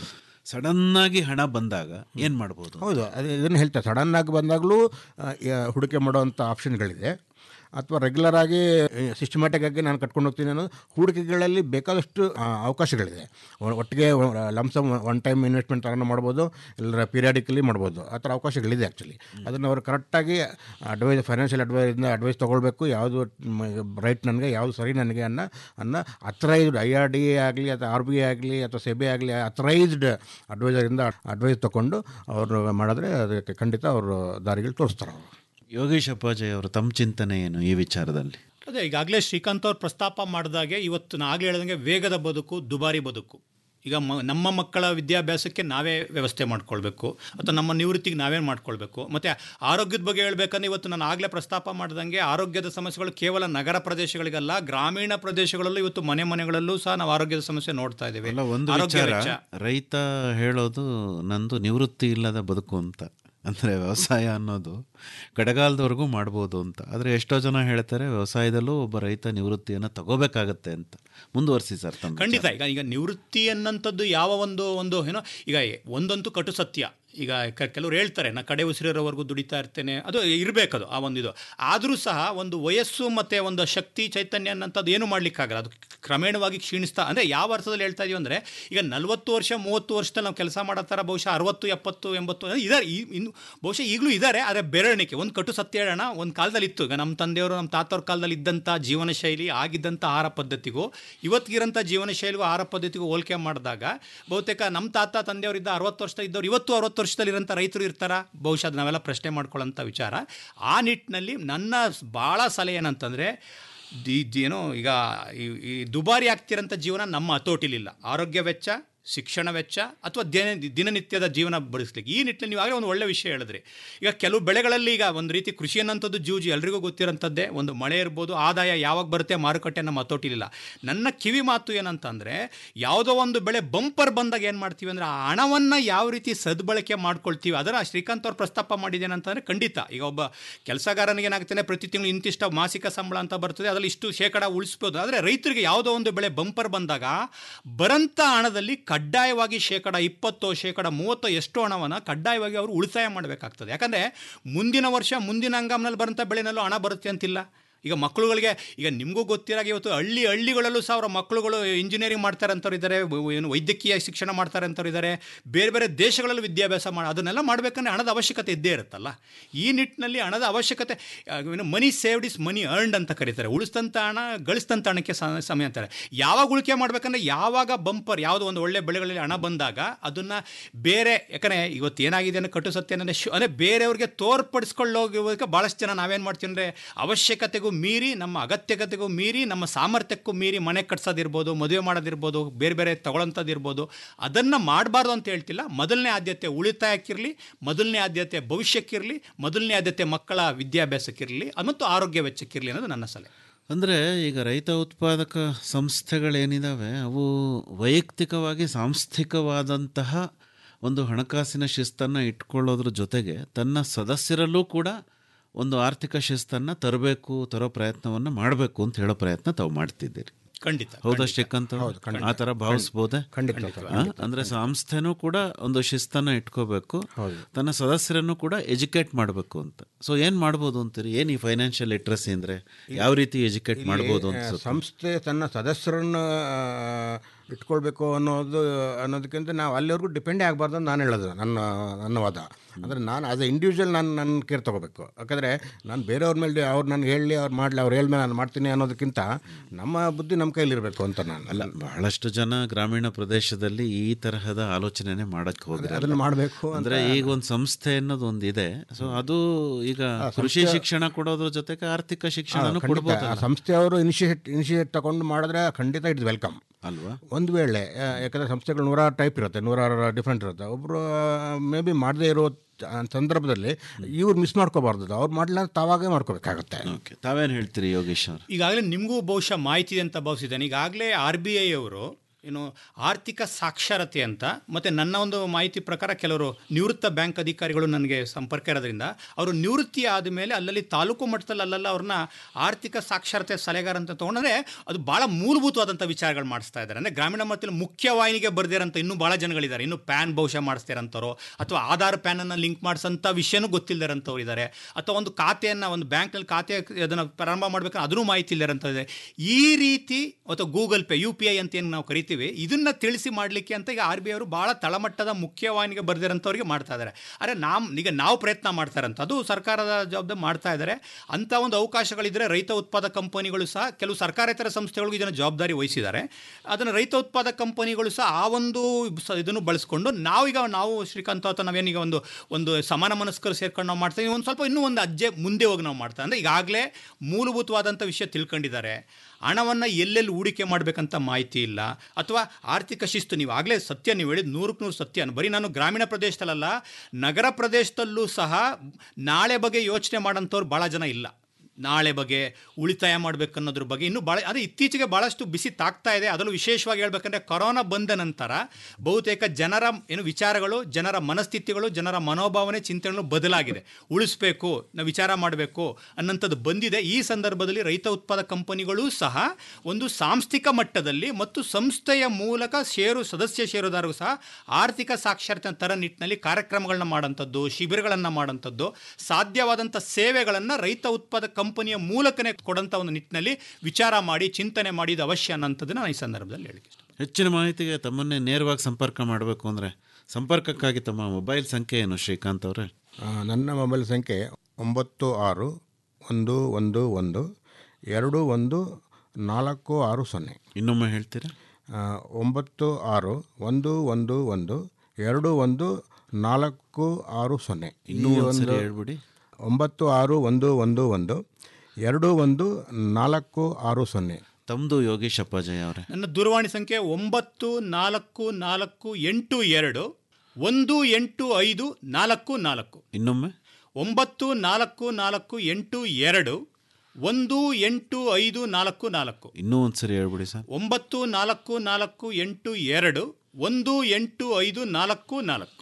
ಸಡನ್ನಾಗಿ ಹಣ ಬಂದಾಗ ಏನು ಮಾಡ್ಬೋದು ಹೌದು ಅದು ಇದನ್ನು ಹೇಳ್ತಾರೆ ಸಡನ್ನಾಗಿ ಬಂದಾಗಲೂ ಹೂಡಿಕೆ ಮಾಡುವಂಥ ಆಪ್ಷನ್ಗಳಿದೆ ಅಥವಾ ರೆಗ್ಯುಲರ್ ಆಗಿ ಸಿಸ್ಟಮ್ಯಾಟಿಕ್ ಆಗಿ ನಾನು ಕಟ್ಕೊಂಡು ಹೋಗ್ತೀನಿ ಅನ್ನೋದು ಹೂಡಿಕೆಗಳಲ್ಲಿ ಬೇಕಾದಷ್ಟು ಆ, ಅವಕಾಶಗಳಿದೆ ಒ- ಒಟ್ಟಿಗೆ ಲಮ್ಸಮ್ ಒನ್ ಟೈಮ್ ಇನ್ವೆಸ್ಟ್ಮೆಂಟ್ ಥರನೂ ಮಾಡ್ಬೋದು ಇಲ್ಲ ಪೀರಿಯಾಡಿಕಲಿ ಮಾಡ್ಬೋದು ಆ ಥರ ಅವಕಾಶಗಳಿದೆ ಆ್ಯಕ್ಚುಲಿ ಅದನ್ನು ಅವರು ಕರೆಕ್ಟಾಗಿ ಅಡ್ವೈಸ್ ಫೈನಾನ್ಷಿಯಲ್ ಅಡ್ವೈಸಿಂದ ಅಡ್ವೈಸ್ ತೊಗೊಳ್ಬೇಕು ಯಾವುದು ರೈಟ್ ನನಗೆ ಯಾವುದು ಸರಿ ನನಗೆ ಅನ್ನೋ ಅನ್ನೋ authorized I R D A ಆಗಲಿ ಅಥವಾ ಆರ್ ಬಿ ಐ ಆಗಲಿ ಅಥವಾ ಸೆಬಿ ಆಗಲಿ ಅಥರೈಸ್ಡ್ ಅಡ್ವೈಸರಿಂದ ಅಡ್ವೈಸ್ ತೊಗೊಂಡು ಅವರು ಮಾಡಿದ್ರೆ ಅದಕ್ಕೆ ಖಂಡಿತ ಅವರು ದಾರಿಗಳು ತೋರಿಸ್ತಾರೆ ಅವರು ಯೋಗೇಶ್ ಅಪ್ಪಾಜಯ್ ಅವರು ತಮ್ಮ ಚಿಂತನೆ ಏನು ಈ ವಿಚಾರದಲ್ಲಿ ಅದೇ ಈಗಾಗಲೇ ಶ್ರೀಕಾಂತ್ ಅವ್ರು ಪ್ರಸ್ತಾಪ ಮಾಡಿದಾಗೆ ಇವತ್ತು ನಾ ಆಗಲೇ ಹೇಳ್ದಂಗೆ ವೇಗದ ಬದುಕು ದುಬಾರಿ ಬದುಕು ಈಗ ಮ ನಮ್ಮ ಮಕ್ಕಳ ವಿದ್ಯಾಭ್ಯಾಸಕ್ಕೆ ನಾವೇ ವ್ಯವಸ್ಥೆ ಮಾಡ್ಕೊಳ್ಬೇಕು ಅಥವಾ ನಮ್ಮ ನಿವೃತ್ತಿಗೆ ನಾವೇ ಮಾಡ್ಕೊಳ್ಬೇಕು ಮತ್ತು ಆರೋಗ್ಯದ ಬಗ್ಗೆ ಹೇಳ್ಬೇಕಂದ್ರೆ ಇವತ್ತು ನಾನು ಆಗಲೇ ಪ್ರಸ್ತಾಪ ಮಾಡ್ದಂಗೆ ಆರೋಗ್ಯದ ಸಮಸ್ಯೆಗಳು ಕೇವಲ ನಗರ ಪ್ರದೇಶಗಳಿಗಲ್ಲ ಗ್ರಾಮೀಣ ಪ್ರದೇಶಗಳಲ್ಲೂ ಇವತ್ತು ಮನೆ ಮನೆಗಳಲ್ಲೂ ಸಹ ನಾವು ಆರೋಗ್ಯದ ಸಮಸ್ಯೆ ನೋಡ್ತಾ ಇದ್ದೀವಿ ಅಲ್ಲ ಒಂದು ಆರೋಗ್ಯ ವಿಚಾರ ವೆಚ್ಚ ರೈತ ಹೇಳೋದು ನಂದು ನಿವೃತ್ತಿ ಇಲ್ಲದ ಬದುಕು ಅಂತ ಅಂದರೆ ವ್ಯವಸಾಯ ಅನ್ನೋದು ಕಡೆಗಾಲದವರೆಗೂ ಮಾಡ್ಬೋದು ಅಂತ ಆದರೆ ಎಷ್ಟೋ ಜನ ಹೇಳ್ತಾರೆ ವ್ಯವಸಾಯದಲ್ಲೂ ಒಬ್ಬ ರೈತ ನಿವೃತ್ತಿಯನ್ನು ತಗೋಬೇಕಾಗತ್ತೆ ಅಂತ ಮುಂದುವರಿಸಿ ಸರ್ ತಮ್ಮ ಖಂಡಿತ ಈಗ ಈಗ ನಿವೃತ್ತಿ ಅನ್ನೋಂಥದ್ದು ಯಾವ ಒಂದು ಒಂದು ಏನೋ ಈಗ ಒಂದಂತೂ ಕಟು ಸತ್ಯ ಈಗ ಕ- ಕೆಲವ್ರು ಹೇಳ್ತಾರೆ ನಾ ಕಡೆ ಉಸಿರಿರೋವರೆಗೂ ದುಡಿತಾ ಇರ್ತೇನೆ ಅದು ಇರಬೇಕದು ಆ ಒಂದು ಇದು ಆದರೂ ಸಹ ಒಂದು ವಯಸ್ಸು ಮತ್ತು ಒಂದು ಶಕ್ತಿ ಚೈತನ್ಯ ಅನ್ನೋಂಥದ್ದು ಏನು ಮಾಡಲಿಕ್ಕಾಗಲ್ಲ ಅದು ಕ್ರಮೇಣವಾಗಿ ಕ್ಷೀಣಿಸ್ತಾ ಅಂದರೆ ಯಾವ ಅರ್ಥದಲ್ಲಿ ಹೇಳ್ತಾ ಇದೀವಿ ಅಂದರೆ ಈಗ ನಲವತ್ತು ವರ್ಷ ಮೂವತ್ತು ವರ್ಷದಲ್ಲಿ ನಾವು ಕೆಲಸ ಮಾಡೋ ಥರ ಬಹುಶಃ ಅರವತ್ತು ಎಪ್ಪತ್ತು ಎಂಬತ್ತು ಅಂದ್ರೆ ಇದ್ದಾರೆ ಈ ಇನ್ನು ಬಹುಶಃ ಈಗಲೂ ಇದ್ದಾರೆ ಆದರೆ ಬೆರಳಿಕೆ ಒಂದು ಕಟು ಸತ್ಯ ಹೇಳೋಣ ಒಂದು ಕಾಲದಲ್ಲಿ ಇತ್ತು ಈಗ ನಮ್ಮ ತಂದೆಯವರು ನಮ್ಮ ತಾತವ್ರ ಕಾಲದಲ್ಲಿ ಇದ್ದಂಥ ಜೀವನ ಶೈಲಿ ಆಗಿದ್ದಂಥ ಆಹಾರ ಪದ್ಧತಿಗೂ ಇವತ್ತಿಗಿರೋಂಥ ಜೀವನ ಶೈಲಿಗೂ ಆಹಾರ ಪದ್ಧತಿಗೂ ಹೋಲಿಕೆ ಮಾಡಿದಾಗ ಬಹುತೇಕ ನಮ್ಮ ತಾತ ತಂದೆಯವರಿದ್ದ ಅರವತ್ತು ವರ್ಷ ಇದ್ದವ್ರು ಇವತ್ತು ಅರವತ್ತು ವರ್ಷದಲ್ಲಿರೋಂಥ ರೈತರು ಇರ್ತಾರ ಬಹುಶಃ ಅದು ನಾವೆಲ್ಲ ಪ್ರಶ್ನೆ ಮಾಡ್ಕೊಳ್ಳೋಂಥ ವಿಚಾರ ಆ ನಿಟ್ಟಿನಲ್ಲಿ ನನ್ನ ಭಾಳ ಸಲಹೆ ಏನಂತಂದರೆ ದಿ ಏನೋ ಈಗ ಈ- ಈ ದುಬಾರಿ ಆಗ್ತಿರೋಂಥ ಜೀವನ ನಮ್ಮ ಹತೋಟಿಲಿಲ್ಲ ಆರೋಗ್ಯ ವೆಚ್ಚ ಶಿಕ್ಷಣ ವೆಚ್ಚ ಅಥವಾ ದಿನ ದಿನನಿತ್ಯದ ಜೀವನ ಬಡಿಸ್ಲಿಕ್ಕೆ ಈ ನಿಟ್ಟಿನಲ್ಲಿ ನೀವು ಆಗಲೇ ಒಂದು ಒಳ್ಳೆ ವಿಷಯ ಹೇಳಿದ್ರಿ ಈಗ ಕೆಲವು ಬೆಳೆಗಳಲ್ಲಿ ಈಗ ಒಂದು ರೀತಿ ಕೃಷಿ ಅನ್ನೋಂಥದ್ದು ಜೂಜು ಎಲ್ರಿಗೂ ಗೊತ್ತಿರೋಂಥದ್ದೇ ಒಂದು ಮಳೆ ಇರ್ಬೋದು ಆದಾಯ ಯಾವಾಗ ಬರುತ್ತೆ ಮಾರುಕಟ್ಟೆ ನಮ್ಮ ಹತೋಟಿಲಿಲ್ಲ ನನ್ನ ಕಿವಿ ಮಾತು ಏನಂತಂದರೆ ಯಾವುದೋ ಒಂದು ಬೆಳೆ ಬಂಪರ್ ಬಂದಾಗ ಏನು ಮಾಡ್ತೀವಿ ಅಂದರೆ ಆ ಹಣವನ್ನು ಯಾವ ರೀತಿ ಸದ್ಬಳಕೆ ಮಾಡ್ಕೊಳ್ತೀವಿ ಅದರ ಶ್ರೀಕಾಂತ್ ಅವ್ರು ಪ್ರಸ್ತಾಪ ಮಾಡಿದ್ದೇನಂತಂದರೆ ಖಂಡಿತ ಈಗ ಒಬ್ಬ ಕೆಲಸಗಾರನಿಗೆ ಏನಾಗ್ತಾನೆ ಪ್ರತಿ ತಿಂಗಳು ಇಂತಿಷ್ಟ ಮಾಸಿಕ ಸಂಬಳ ಅಂತ ಬರ್ತದೆ ಅದರಲ್ಲಿ ಇಷ್ಟು ಶೇಕಡ ಉಳಿಸ್ಬೋದು ಆದರೆ ರೈತರಿಗೆ ಯಾವುದೋ ಒಂದು ಬೆಳೆ ಬಂಪರ್ ಬಂದಾಗ ಬರಂಥ ಹಣದಲ್ಲಿ ಕಡ್ಡಾಯವಾಗಿ ಶೇಕಡ ಇಪ್ಪತ್ತೋ ಶೇಕಡ ಮೂವತ್ತೋ ಎಷ್ಟು ಹಣವನ್ನು ಕಡ್ಡಾಯವಾಗಿ ಅವರು ಉಳಿತಾಯ ಮಾಡಬೇಕಾಗ್ತದೆ ಯಾಕಂದರೆ ಮುಂದಿನ ವರ್ಷ ಮುಂದಿನ ಹಂಗಾಮಿನಲ್ಲಿ ಬರೋಂಥ ಬೆಳೆನಲ್ಲೂ ಹಣ ಬರುತ್ತೆ ಅಂತಿಲ್ಲ ಈಗ ಮಕ್ಕಳುಗಳಿಗೆ ಈಗ ನಿಮಗೂ ಗೊತ್ತಿರಾಗ ಇವತ್ತು ಹಳ್ಳಿ ಹಳ್ಳಿಗಳಲ್ಲೂ ಸಹ ಅವರ ಮಕ್ಕಳುಗಳು ಇಂಜಿನಿಯರಿಂಗ್ ಮಾಡ್ತಾರೆ ಅಂತವ್ರು ಇದ್ದಾರೆ ವ- ಏನು ವೈದ್ಯಕೀಯ ಶಿಕ್ಷಣ ಮಾಡ್ತಾರೆ ಅಂತವ್ರು ಇದ್ದಾರೆ ಬೇರೆ ಬೇರೆ ದೇಶಗಳಲ್ಲಿ ವಿದ್ಯಾಭ್ಯಾಸ ಮಾಡಿ ಅದನ್ನೆಲ್ಲ ಮಾಡಬೇಕಂದ್ರೆ ಹಣದ ಅವಶ್ಯಕತೆ ಇದ್ದೇ ಇರುತ್ತಲ್ಲ ಈ ನಿಟ್ಟಿನಲ್ಲಿ ಹಣದ ಅವಶ್ಯಕತೆ ಆ, ಏನು money saved is money earned ಅಂತ ಕರೀತಾರೆ ಉಳಿಸ್ತಂಥ ಹಣ ಗಳಿಸ್ತಂಥ ಹಣಕ್ಕೆ ಸ- ಸಮಯ ಅಂತಾರೆ ಯಾವಾಗ ಉಳಿಕೆ ಮಾಡಬೇಕಂದ್ರೆ ಯಾವಾಗ ಬಂಪರ್ ಯಾವುದೋ ಒಂದು ಒಳ್ಳೆ ಬೆಳೆಗಳಲ್ಲಿ ಹಣ ಬಂದಾಗ ಅದನ್ನು ಬೇರೆ ಯಾಕಂದರೆ ಇವತ್ತು ಏನಾಗಿದೆ ಅನ್ನೋ ಕಟು ಸತ್ಯ ಅಂದರೆ ಶು ಅಂದರೆ ಬೇರೆಯವ್ರಿಗೆ ತೋರ್ಪಡಿಸ್ಕೊಳ್ಳೋಗೋದಕ್ಕೆ ಭಾಳಷ್ಟು ಜನ ನಾವೇನು ಮಾಡ್ತೀವಿ ಅಂದರೆ ಅವಶ್ಯಕತೆಗೂ ಮೀರಿ ನಮ್ಮ ಅಗತ್ಯತೆಗೂ ಮೀರಿ ನಮ್ಮ ಸಾಮರ್ಥ್ಯಕ್ಕೂ ಮೀರಿ ಮನೆ ಕಟ್ಸೋದಿರ್ಬೋದು ಮದುವೆ ಮಾಡೋದಿರ್ಬೋದು ಬೇರೆ ಬೇರೆ ತಗೊಳ್ಳೋಂಥದ್ದಿರ್ಬೋದು ಅದನ್ನು ಮಾಡಬಾರ್ದು ಅಂತ ಹೇಳ್ತಿಲ್ಲ ಮೊದಲನೇ ಆದ್ಯತೆ ಉಳಿತಾಯಕ್ಕಿರಲಿ ಮೊದಲನೇ ಆದ್ಯತೆ ಭವಿಷ್ಯಕ್ಕಿರಲಿ ಮೊದಲನೇ ಆದ್ಯತೆ ಮಕ್ಕಳ ವಿದ್ಯಾಭ್ಯಾಸಕ್ಕಿರಲಿ ಮತ್ತು ಆರೋಗ್ಯ ವೆಚ್ಚಕ್ಕಿರಲಿ ಅನ್ನೋದು ನನ್ನ ಸಲಹೆ ಅಂದರೆ ಈಗ ರೈತ ಉತ್ಪಾದಕ ಸಂಸ್ಥೆಗಳೇನಿದ್ದಾವೆ ಅವು ವೈಯಕ್ತಿಕವಾಗಿ ಸಾಂಸ್ಥಿಕವಾದಂತಹ ಒಂದು ಹಣಕಾಸಿನ ಶಿಸ್ತನ್ನು ಇಟ್ಕೊಳ್ಳೋದ್ರ ಜೊತೆಗೆ ತನ್ನ ಸದಸ್ಯರಲ್ಲೂ ಕೂಡ ಒಂದು ಆರ್ಥಿಕ ಶಿಸ್ತನ್ನು ತರಬೇಕು ತರೋ ಪ್ರಯತ್ನವನ್ನು ಮಾಡಬೇಕು ಅಂತ ಹೇಳೋ ಪ್ರಯತ್ನ ತಾವು ಮಾಡ್ತಿದ್ದೀರಿ ಖಂಡಿತ ಹೌದಾ ಶ್ರೀಕಾಂತ್ ಆ ಥರ ಭಾವಿಸ್ಬೋದೆ ಖಂಡಿತ ಸರ್, ಆ? ಅಂದ್ರೆ ಸಂಸ್ಥೆನೂ ಕೂಡ ಒಂದು ಶಿಸ್ತನ್ನ ಇಟ್ಕೋಬೇಕು ತನ್ನ ಸದಸ್ಯರನ್ನು ಕೂಡ ಎಜುಕೇಟ್ ಮಾಡಬೇಕು ಅಂತ ಸೊ ಏನ್ ಮಾಡ್ಬೋದು ಅಂತೀರಿ ಏನ್ ಈ ಫೈನಾನ್ಷಿಯಲ್ ಲಿಟ್ರಸಿ ಅಂದ್ರೆ ಯಾವ ರೀತಿ ಎಜುಕೇಟ್ ಇಲ್ಲಿ, ಮಾಡ್ಬೋದು ಆ, ಅನ್ಸುತ್ತೆ ಸಂಸ್ಥೆ ತನ್ನ ಸದಸ್ಯರನ್ನು ಆ, ಇಟ್ಕೊಳ್ಬೇಕು ಅನ್ನೋದು ಅನ್ನೋದಕ್ಕಿಂತ ನಾವು ಅಲ್ಲಿವರೆಗೂ ಡಿಪೆಂಡೇ ಆಗಬಾರ್ದು ಅಂತ ನಾನು ಹೇಳೋದು ನನ್ನ ನನ್ನ ವಾದ ಅಂದರೆ ನಾನು ಆಸ್ ಎ ಇಂಡಿವಿಜುವಲ್ ನಾನು ನನ್ನ ಕೇರ್ ತೊಗೋಬೇಕು ಯಾಕಂದರೆ ನಾನು ಬೇರೆಯವ್ರ ಮೇಲೆ ಅವ್ರು ನನಗೆ ಹೇಳಿ ಅವ್ರು ಮಾಡಲಿ ಅವ್ರು ಹೇಳ್ಮೇಲೆ ನಾನು ಮಾಡ್ತೀನಿ ಅನ್ನೋದಕ್ಕಿಂತ ನಮ್ಮ ಬುದ್ಧಿ ನಮ್ಮ ಕೈಲಿರಬೇಕು ಅಂತ ನಾನು ಅಲ್ಲ ಬಹಳಷ್ಟು ಜನ ಗ್ರಾಮೀಣ ಪ್ರದೇಶದಲ್ಲಿ ಈ ತರಹದ ಆಲೋಚನೆನೆ ಮಾಡಕ್ ಹೋದ್ರೆ ಅದನ್ನ ಮಾಡ್ಬೇಕು ಅಂತ- ಅಂದ್ರೆ ಈಗ ಒಂದು ಸಂಸ್ಥೆ ಅನ್ನೋದು ಒಂದು ಇದೆ ಸೊ ಅದು ಈಗ ಆ, ಕೃಷಿ ಸಂಸ್ಥೆ- ಶಿಕ್ಷಣ ಕೊಡೋದ್ರ ಜೊತೆಗೆ ಆರ್ಥಿಕ ಶಿಕ್ಷಣ ಹಾ, ಖಂಡಿತ. ಆ ಸಂಸ್ಥೆಯವರು ಇನಿಷಿಯೇಟ್ ಇನಿಷಿಯೇಟ್ ತಗೊಂಡು ಮಾಡಿದ್ರೆ ಖಂಡಿತ ಇಟ್ಸ್ ವೆಲ್ಕಮ್ ಅಲ್ವಾ ಒಂದು ವೇಳೆ ಆ, ಯಾಕಂದರೆ ಸಂಸ್ಥೆಗಳು ನೂರಾರು ಟೈಪ್ ಇರುತ್ತೆ ನೂರಾರು ಡಿಫ್ರೆಂಟ್ ಇರುತ್ತೆ ಒಬ್ಬರು ಮೇ ಬಿ ಮಾಡದೇ ಇರೋ ಆ ಸಂದರ್ಭದಲ್ಲಿ ಇವ್ರು ಮಿಸ್ ಮಾಡ್ಕೋಬಾರ್ದು ಅವ್ರು ಮಾಡಲಿಲ್ಲ ತಾವಾಗೇ ಮಾಡ್ಕೋಬೇಕಾಗತ್ತೆ ತಾವೇನು ಹೇಳ್ತೀರಿ ಯೋಗೇಶ್ ಅವ್ರು ಈಗಾಗಲೇ ನಿಮಗೂ ಬಹುಶಃ ಮಾಹಿತಿ ಇದೆ ಅಂತ ಭಾವಿಸಿದ್ದೇನೆ ಈಗಾಗಲೇ ಆರ್ ಬಿ ಐ ಅವರು ಏನು ಆರ್ಥಿಕ ಸಾಕ್ಷರತೆ ಅಂತ ಮತ್ತು ನನ್ನ ಒಂದು ಮಾಹಿತಿ ಪ್ರಕಾರ ಕೆಲವರು ನಿವೃತ್ತ ಬ್ಯಾಂಕ್ ಅಧಿಕಾರಿಗಳು ನನಗೆ ಸಂಪರ್ಕ ಇರೋದ್ರಿಂದ ಅವರು ನಿವೃತ್ತಿ ಆದಮೇಲೆ ಅಲ್ಲಲ್ಲಿ ತಾಲೂಕು ಮಟ್ಟದಲ್ಲಿ ಅಲ್ಲೆಲ್ಲ ಅವ್ರನ್ನ ಆರ್ಥಿಕ ಸಾಕ್ಷರತೆ ಸಲಹೆಗಾರ ಅಂತ ತೊಗೊಂಡ್ರೆ ಅದು ಭಾಳ ಮೂಲಭೂತವಾದಂಥ ವಿಚಾರಗಳು ಮಾಡಿಸ್ತಾ ಇದ್ದಾರೆ ಅಂದರೆ ಗ್ರಾಮೀಣ ಮಟ್ಟದಲ್ಲಿ ಮುಖ್ಯವಾಹಿನಿಗೆ ಬರ್ದಿರೋಂಥ ಇನ್ನೂ ಭಾಳ ಜನಗಳಿದ್ದಾರೆ ಇನ್ನೂ ಪ್ಯಾನ್ ಬಹುಶಃ ಮಾಡಿಸ್ತಿರೋಂಥವ್ರು ಅಥವಾ ಆಧಾರ್ ಪ್ಯಾನನ್ನು ಲಿಂಕ್ ಮಾಡಿಸೋಂಥ ವಿಷಯನೂ ಗೊತ್ತಿಲ್ಲದಿರೋಂಥವ್ರು ಇದ್ದಾರೆ ಅಥವಾ ಒಂದು ಖಾತೆಯನ್ನು ಒಂದು ಬ್ಯಾಂಕ್ನಲ್ಲಿ ಖಾತೆ ಅದನ್ನು ಪ್ರಾರಂಭ ಮಾಡಬೇಕಾದ್ರೆ ಅದೂ ಮಾಹಿತಿ ಇಲ್ಲರಂಥದ್ದಿದೆ ಈ ರೀತಿ ಅಥವಾ Google Pay U P I ಅಂತ ಏನು ನಾವು ಕರಿತೀವಿ ಇದನ್ನು ತಿಳಿಸಿ ಮಾಡಲಿಕ್ಕೆ ಅಂತ ಈಗ ಆರ್ ಬಿ ಐ ಅವರು ಭಾಳ ತಳಮಟ್ಟದ ಮುಖ್ಯವಾಹಿನಿಗೆ ಬರ್ದಿರೋಂಥವ್ರಿಗೆ ಮಾಡ್ತಾ ಇದ್ದಾರೆ ಆದರೆ ನಾವು ಈಗ ನಾವು ಪ್ರಯತ್ನ ಮಾಡ್ತಾ ಇರೋಂಥ ಅದು ಸರ್ಕಾರದ ಜವಾಬ್ದಾರಿ ಮಾಡ್ತಾ ಇದ್ದಾರೆ ಅಂಥ ಒಂದು ಅವಕಾಶಗಳಿದ್ದರೆ ರೈತ ಉತ್ಪಾದಕ ಕಂಪನಿಗಳು ಸಹ ಕೆಲವು ಸರ್ಕಾರೇತರ ಸಂಸ್ಥೆಗಳಿಗೂ ಇದನ್ನು ಜವಾಬ್ದಾರಿ ವಹಿಸಿದ್ದಾರೆ ಅದನ್ನು ರೈತ ಉತ್ಪಾದಕ ಕಂಪನಿಗಳು ಸಹ ಆ ಒಂದು ಸ ಇದನ್ನು ಬಳಸ್ಕೊಂಡು ನಾವೀಗ ನಾವು ಶ್ರೀಕಾಂತ್ ಅಥವಾ ನಾವೇನೀಗ ಒಂದು ಒಂದು ಸಮಾನ ಮನಸ್ಕರು ಸೇರ್ಕೊಂಡು ನಾವು ಮಾಡ್ತಾ ಒಂದು ಸ್ವಲ್ಪ ಇನ್ನೂ ಒಂದು ಅಜ್ಜೆ ಮುಂದೆ ಹೋಗಿ ನಾವು ಮಾಡ್ತಾ ಅಂದರೆ ಈಗಾಗಲೇ ಮೂಲಭೂತವಾದಂಥ ವಿಷಯ ತಿಳ್ಕೊಂಡಿದ್ದಾರೆ ಹಣವನ್ನು ಎಲ್ಲೆಲ್ಲಿ ಹೂಡಿಕೆ ಮಾಡಬೇಕಂತ ಮಾಹಿತಿ ಇಲ್ಲ ಅಥವಾ ಆರ್ಥಿಕ ಶಿಸ್ತು ನೀವು ಆಗಲೇ ಸತ್ಯ ನೀವು ಹೇಳಿದ ನೂರಕ್ಕೆ ನೂರು ಸತ್ಯ ಬರೀ ನಾನು ಗ್ರಾಮೀಣ ಪ್ರದೇಶದಲ್ಲ ನಗರ ಪ್ರದೇಶದಲ್ಲೂ ಸಹ ನಾಳೆ ಬಗ್ಗೆ ಯೋಚನೆ ಮಾಡೋಂಥವ್ರು ಭಾಳ ಜನ ಇಲ್ಲ ನಾಳೆ ಬಗ್ಗೆ ಉಳಿತಾಯ ಮಾಡಬೇಕು ಅನ್ನೋದ್ರ ಬಗ್ಗೆ ಇನ್ನೂ ಭಾಳ ಅದು ಇತ್ತೀಚೆಗೆ ಭಾಳಷ್ಟು ಬಿಸಿ ತಾಗ್ತಾ ಇದೆ ಅದರಲ್ಲೂ ವಿಶೇಷವಾಗಿ ಹೇಳ್ಬೇಕಂದ್ರೆ ಕೊರೋನಾ ಬಂದ ನಂತರ ಬಹುತೇಕ ಜನರ ಏನು ವಿಚಾರಗಳು ಜನರ ಮನಸ್ಥಿತಿಗಳು ಜನರ ಮನೋಭಾವನೆ ಚಿಂತನೆಗಳು ಬದಲಾಗಿದೆ ಉಳಿಸ್ಬೇಕು ನಾವು ವಿಚಾರ ಮಾಡಬೇಕು ಅನ್ನೋಂಥದ್ದು ಬಂದಿದೆ ಈ ಸಂದರ್ಭದಲ್ಲಿ ರೈತ ಉತ್ಪಾದಕ ಕಂಪನಿಗಳೂ ಸಹ ಒಂದು ಸಾಂಸ್ಥಿಕ ಮಟ್ಟದಲ್ಲಿ ಮತ್ತು ಸಂಸ್ಥೆಯ ಮೂಲಕ ಷೇರು ಸದಸ್ಯ ಷೇರುದಾರರು ಸಹ ಆರ್ಥಿಕ ಸಾಕ್ಷರತೆ ತರ ನಿಟ್ಟಿನಲ್ಲಿ ಕಾರ್ಯಕ್ರಮಗಳನ್ನ ಮಾಡೋಂಥದ್ದು ಶಿಬಿರಗಳನ್ನು ಮಾಡೋಂಥದ್ದು ಸಾಧ್ಯವಾದಂಥ ಸೇವೆಗಳನ್ನು ರೈತ ಉತ್ಪಾದಕ ಕಂಪನಿಯ ಮೂಲಕನೇ ಕೊಡೋಂಥ ಒಂದು ನಿಟ್ಟಿನಲ್ಲಿ ವಿಚಾರ ಮಾಡಿ ಚಿಂತನೆ ಮಾಡಿ ಇದು ಅವಶ್ಯ ಅನ್ನೋಂಥದ್ದನ್ನ ನಾನು ಈ ಸಂದರ್ಭದಲ್ಲಿ ಹೇಳಿ ಹೆಚ್ಚಿನ ಮಾಹಿತಿಗೆ ತಮ್ಮನ್ನೇ ನೇರವಾಗಿ ಸಂಪರ್ಕ ಮಾಡಬೇಕು ಅಂದರೆ ಸಂಪರ್ಕಕ್ಕಾಗಿ ತಮ್ಮ ಮೊಬೈಲ್ ಸಂಖ್ಯೆ ಏನು ಶ್ರೀಕಾಂತ್ ಅವರೇ ಆ, ನನ್ನ ಮೊಬೈಲ್ ಸಂಖ್ಯೆ ಒಂಬತ್ತು ಆರು ಒಂದು ಒಂದು ಒಂದು ಎರಡು ಒಂದು ನಾಲ್ಕು ಆರು ಸೊನ್ನೆ ಇನ್ನೊಮ್ಮೆ ಹೇಳ್ತೀರಾ ಆ, ಒಂಬತ್ತು ಆರು ಒಂದು ಒಂದು ಒಂದು ಎರಡು ಒಂದು ನಾಲ್ಕು ಆರು ಸೊನ್ನೆ ಇನ್ನೂ ಈ ಒಂದ್ಸರಿ ಒಂದು ಹೇಳ್ಬಿಡಿ. ಒಂಬತ್ತು ಆರು ಒಂದು ಒಂದು ಒಂದು ಎರಡು ಒಂದು ನಾಲ್ಕು ಆರು ಸೊನ್ನೆ ತಮ್ಮದು ಯೋಗೇಶ್ ಅಪ್ಪಾಜಯ್ಯ ಅವರೇ ನನ್ನ ದೂರವಾಣಿ ಸಂಖ್ಯೆ ಒಂಬತ್ತು ನಾಲ್ಕು ನಾಲ್ಕು ಎಂಟು ಎರಡು ಒಂದು ಎಂಟು ಐದು ನಾಲ್ಕು ನಾಲ್ಕು ಇನ್ನೊಮ್ಮೆ ಒಂಬತ್ತು ನಾಲ್ಕು ನಾಲ್ಕು ಎಂಟು ಎರಡು ಒಂದು ಎಂಟು ಐದು ನಾಲ್ಕು ನಾಲ್ಕು ಇನ್ನೂ ಒಂದ್ಸರಿ ಹೇಳ್ಬಿಡಿ ಸರ್ ಒಂಬತ್ತು ನಾಲ್ಕು ನಾಲ್ಕು ಎಂಟು ಎರಡು ಒಂದು ಎಂಟು ಐದು ನಾಲ್ಕು ನಾಲ್ಕು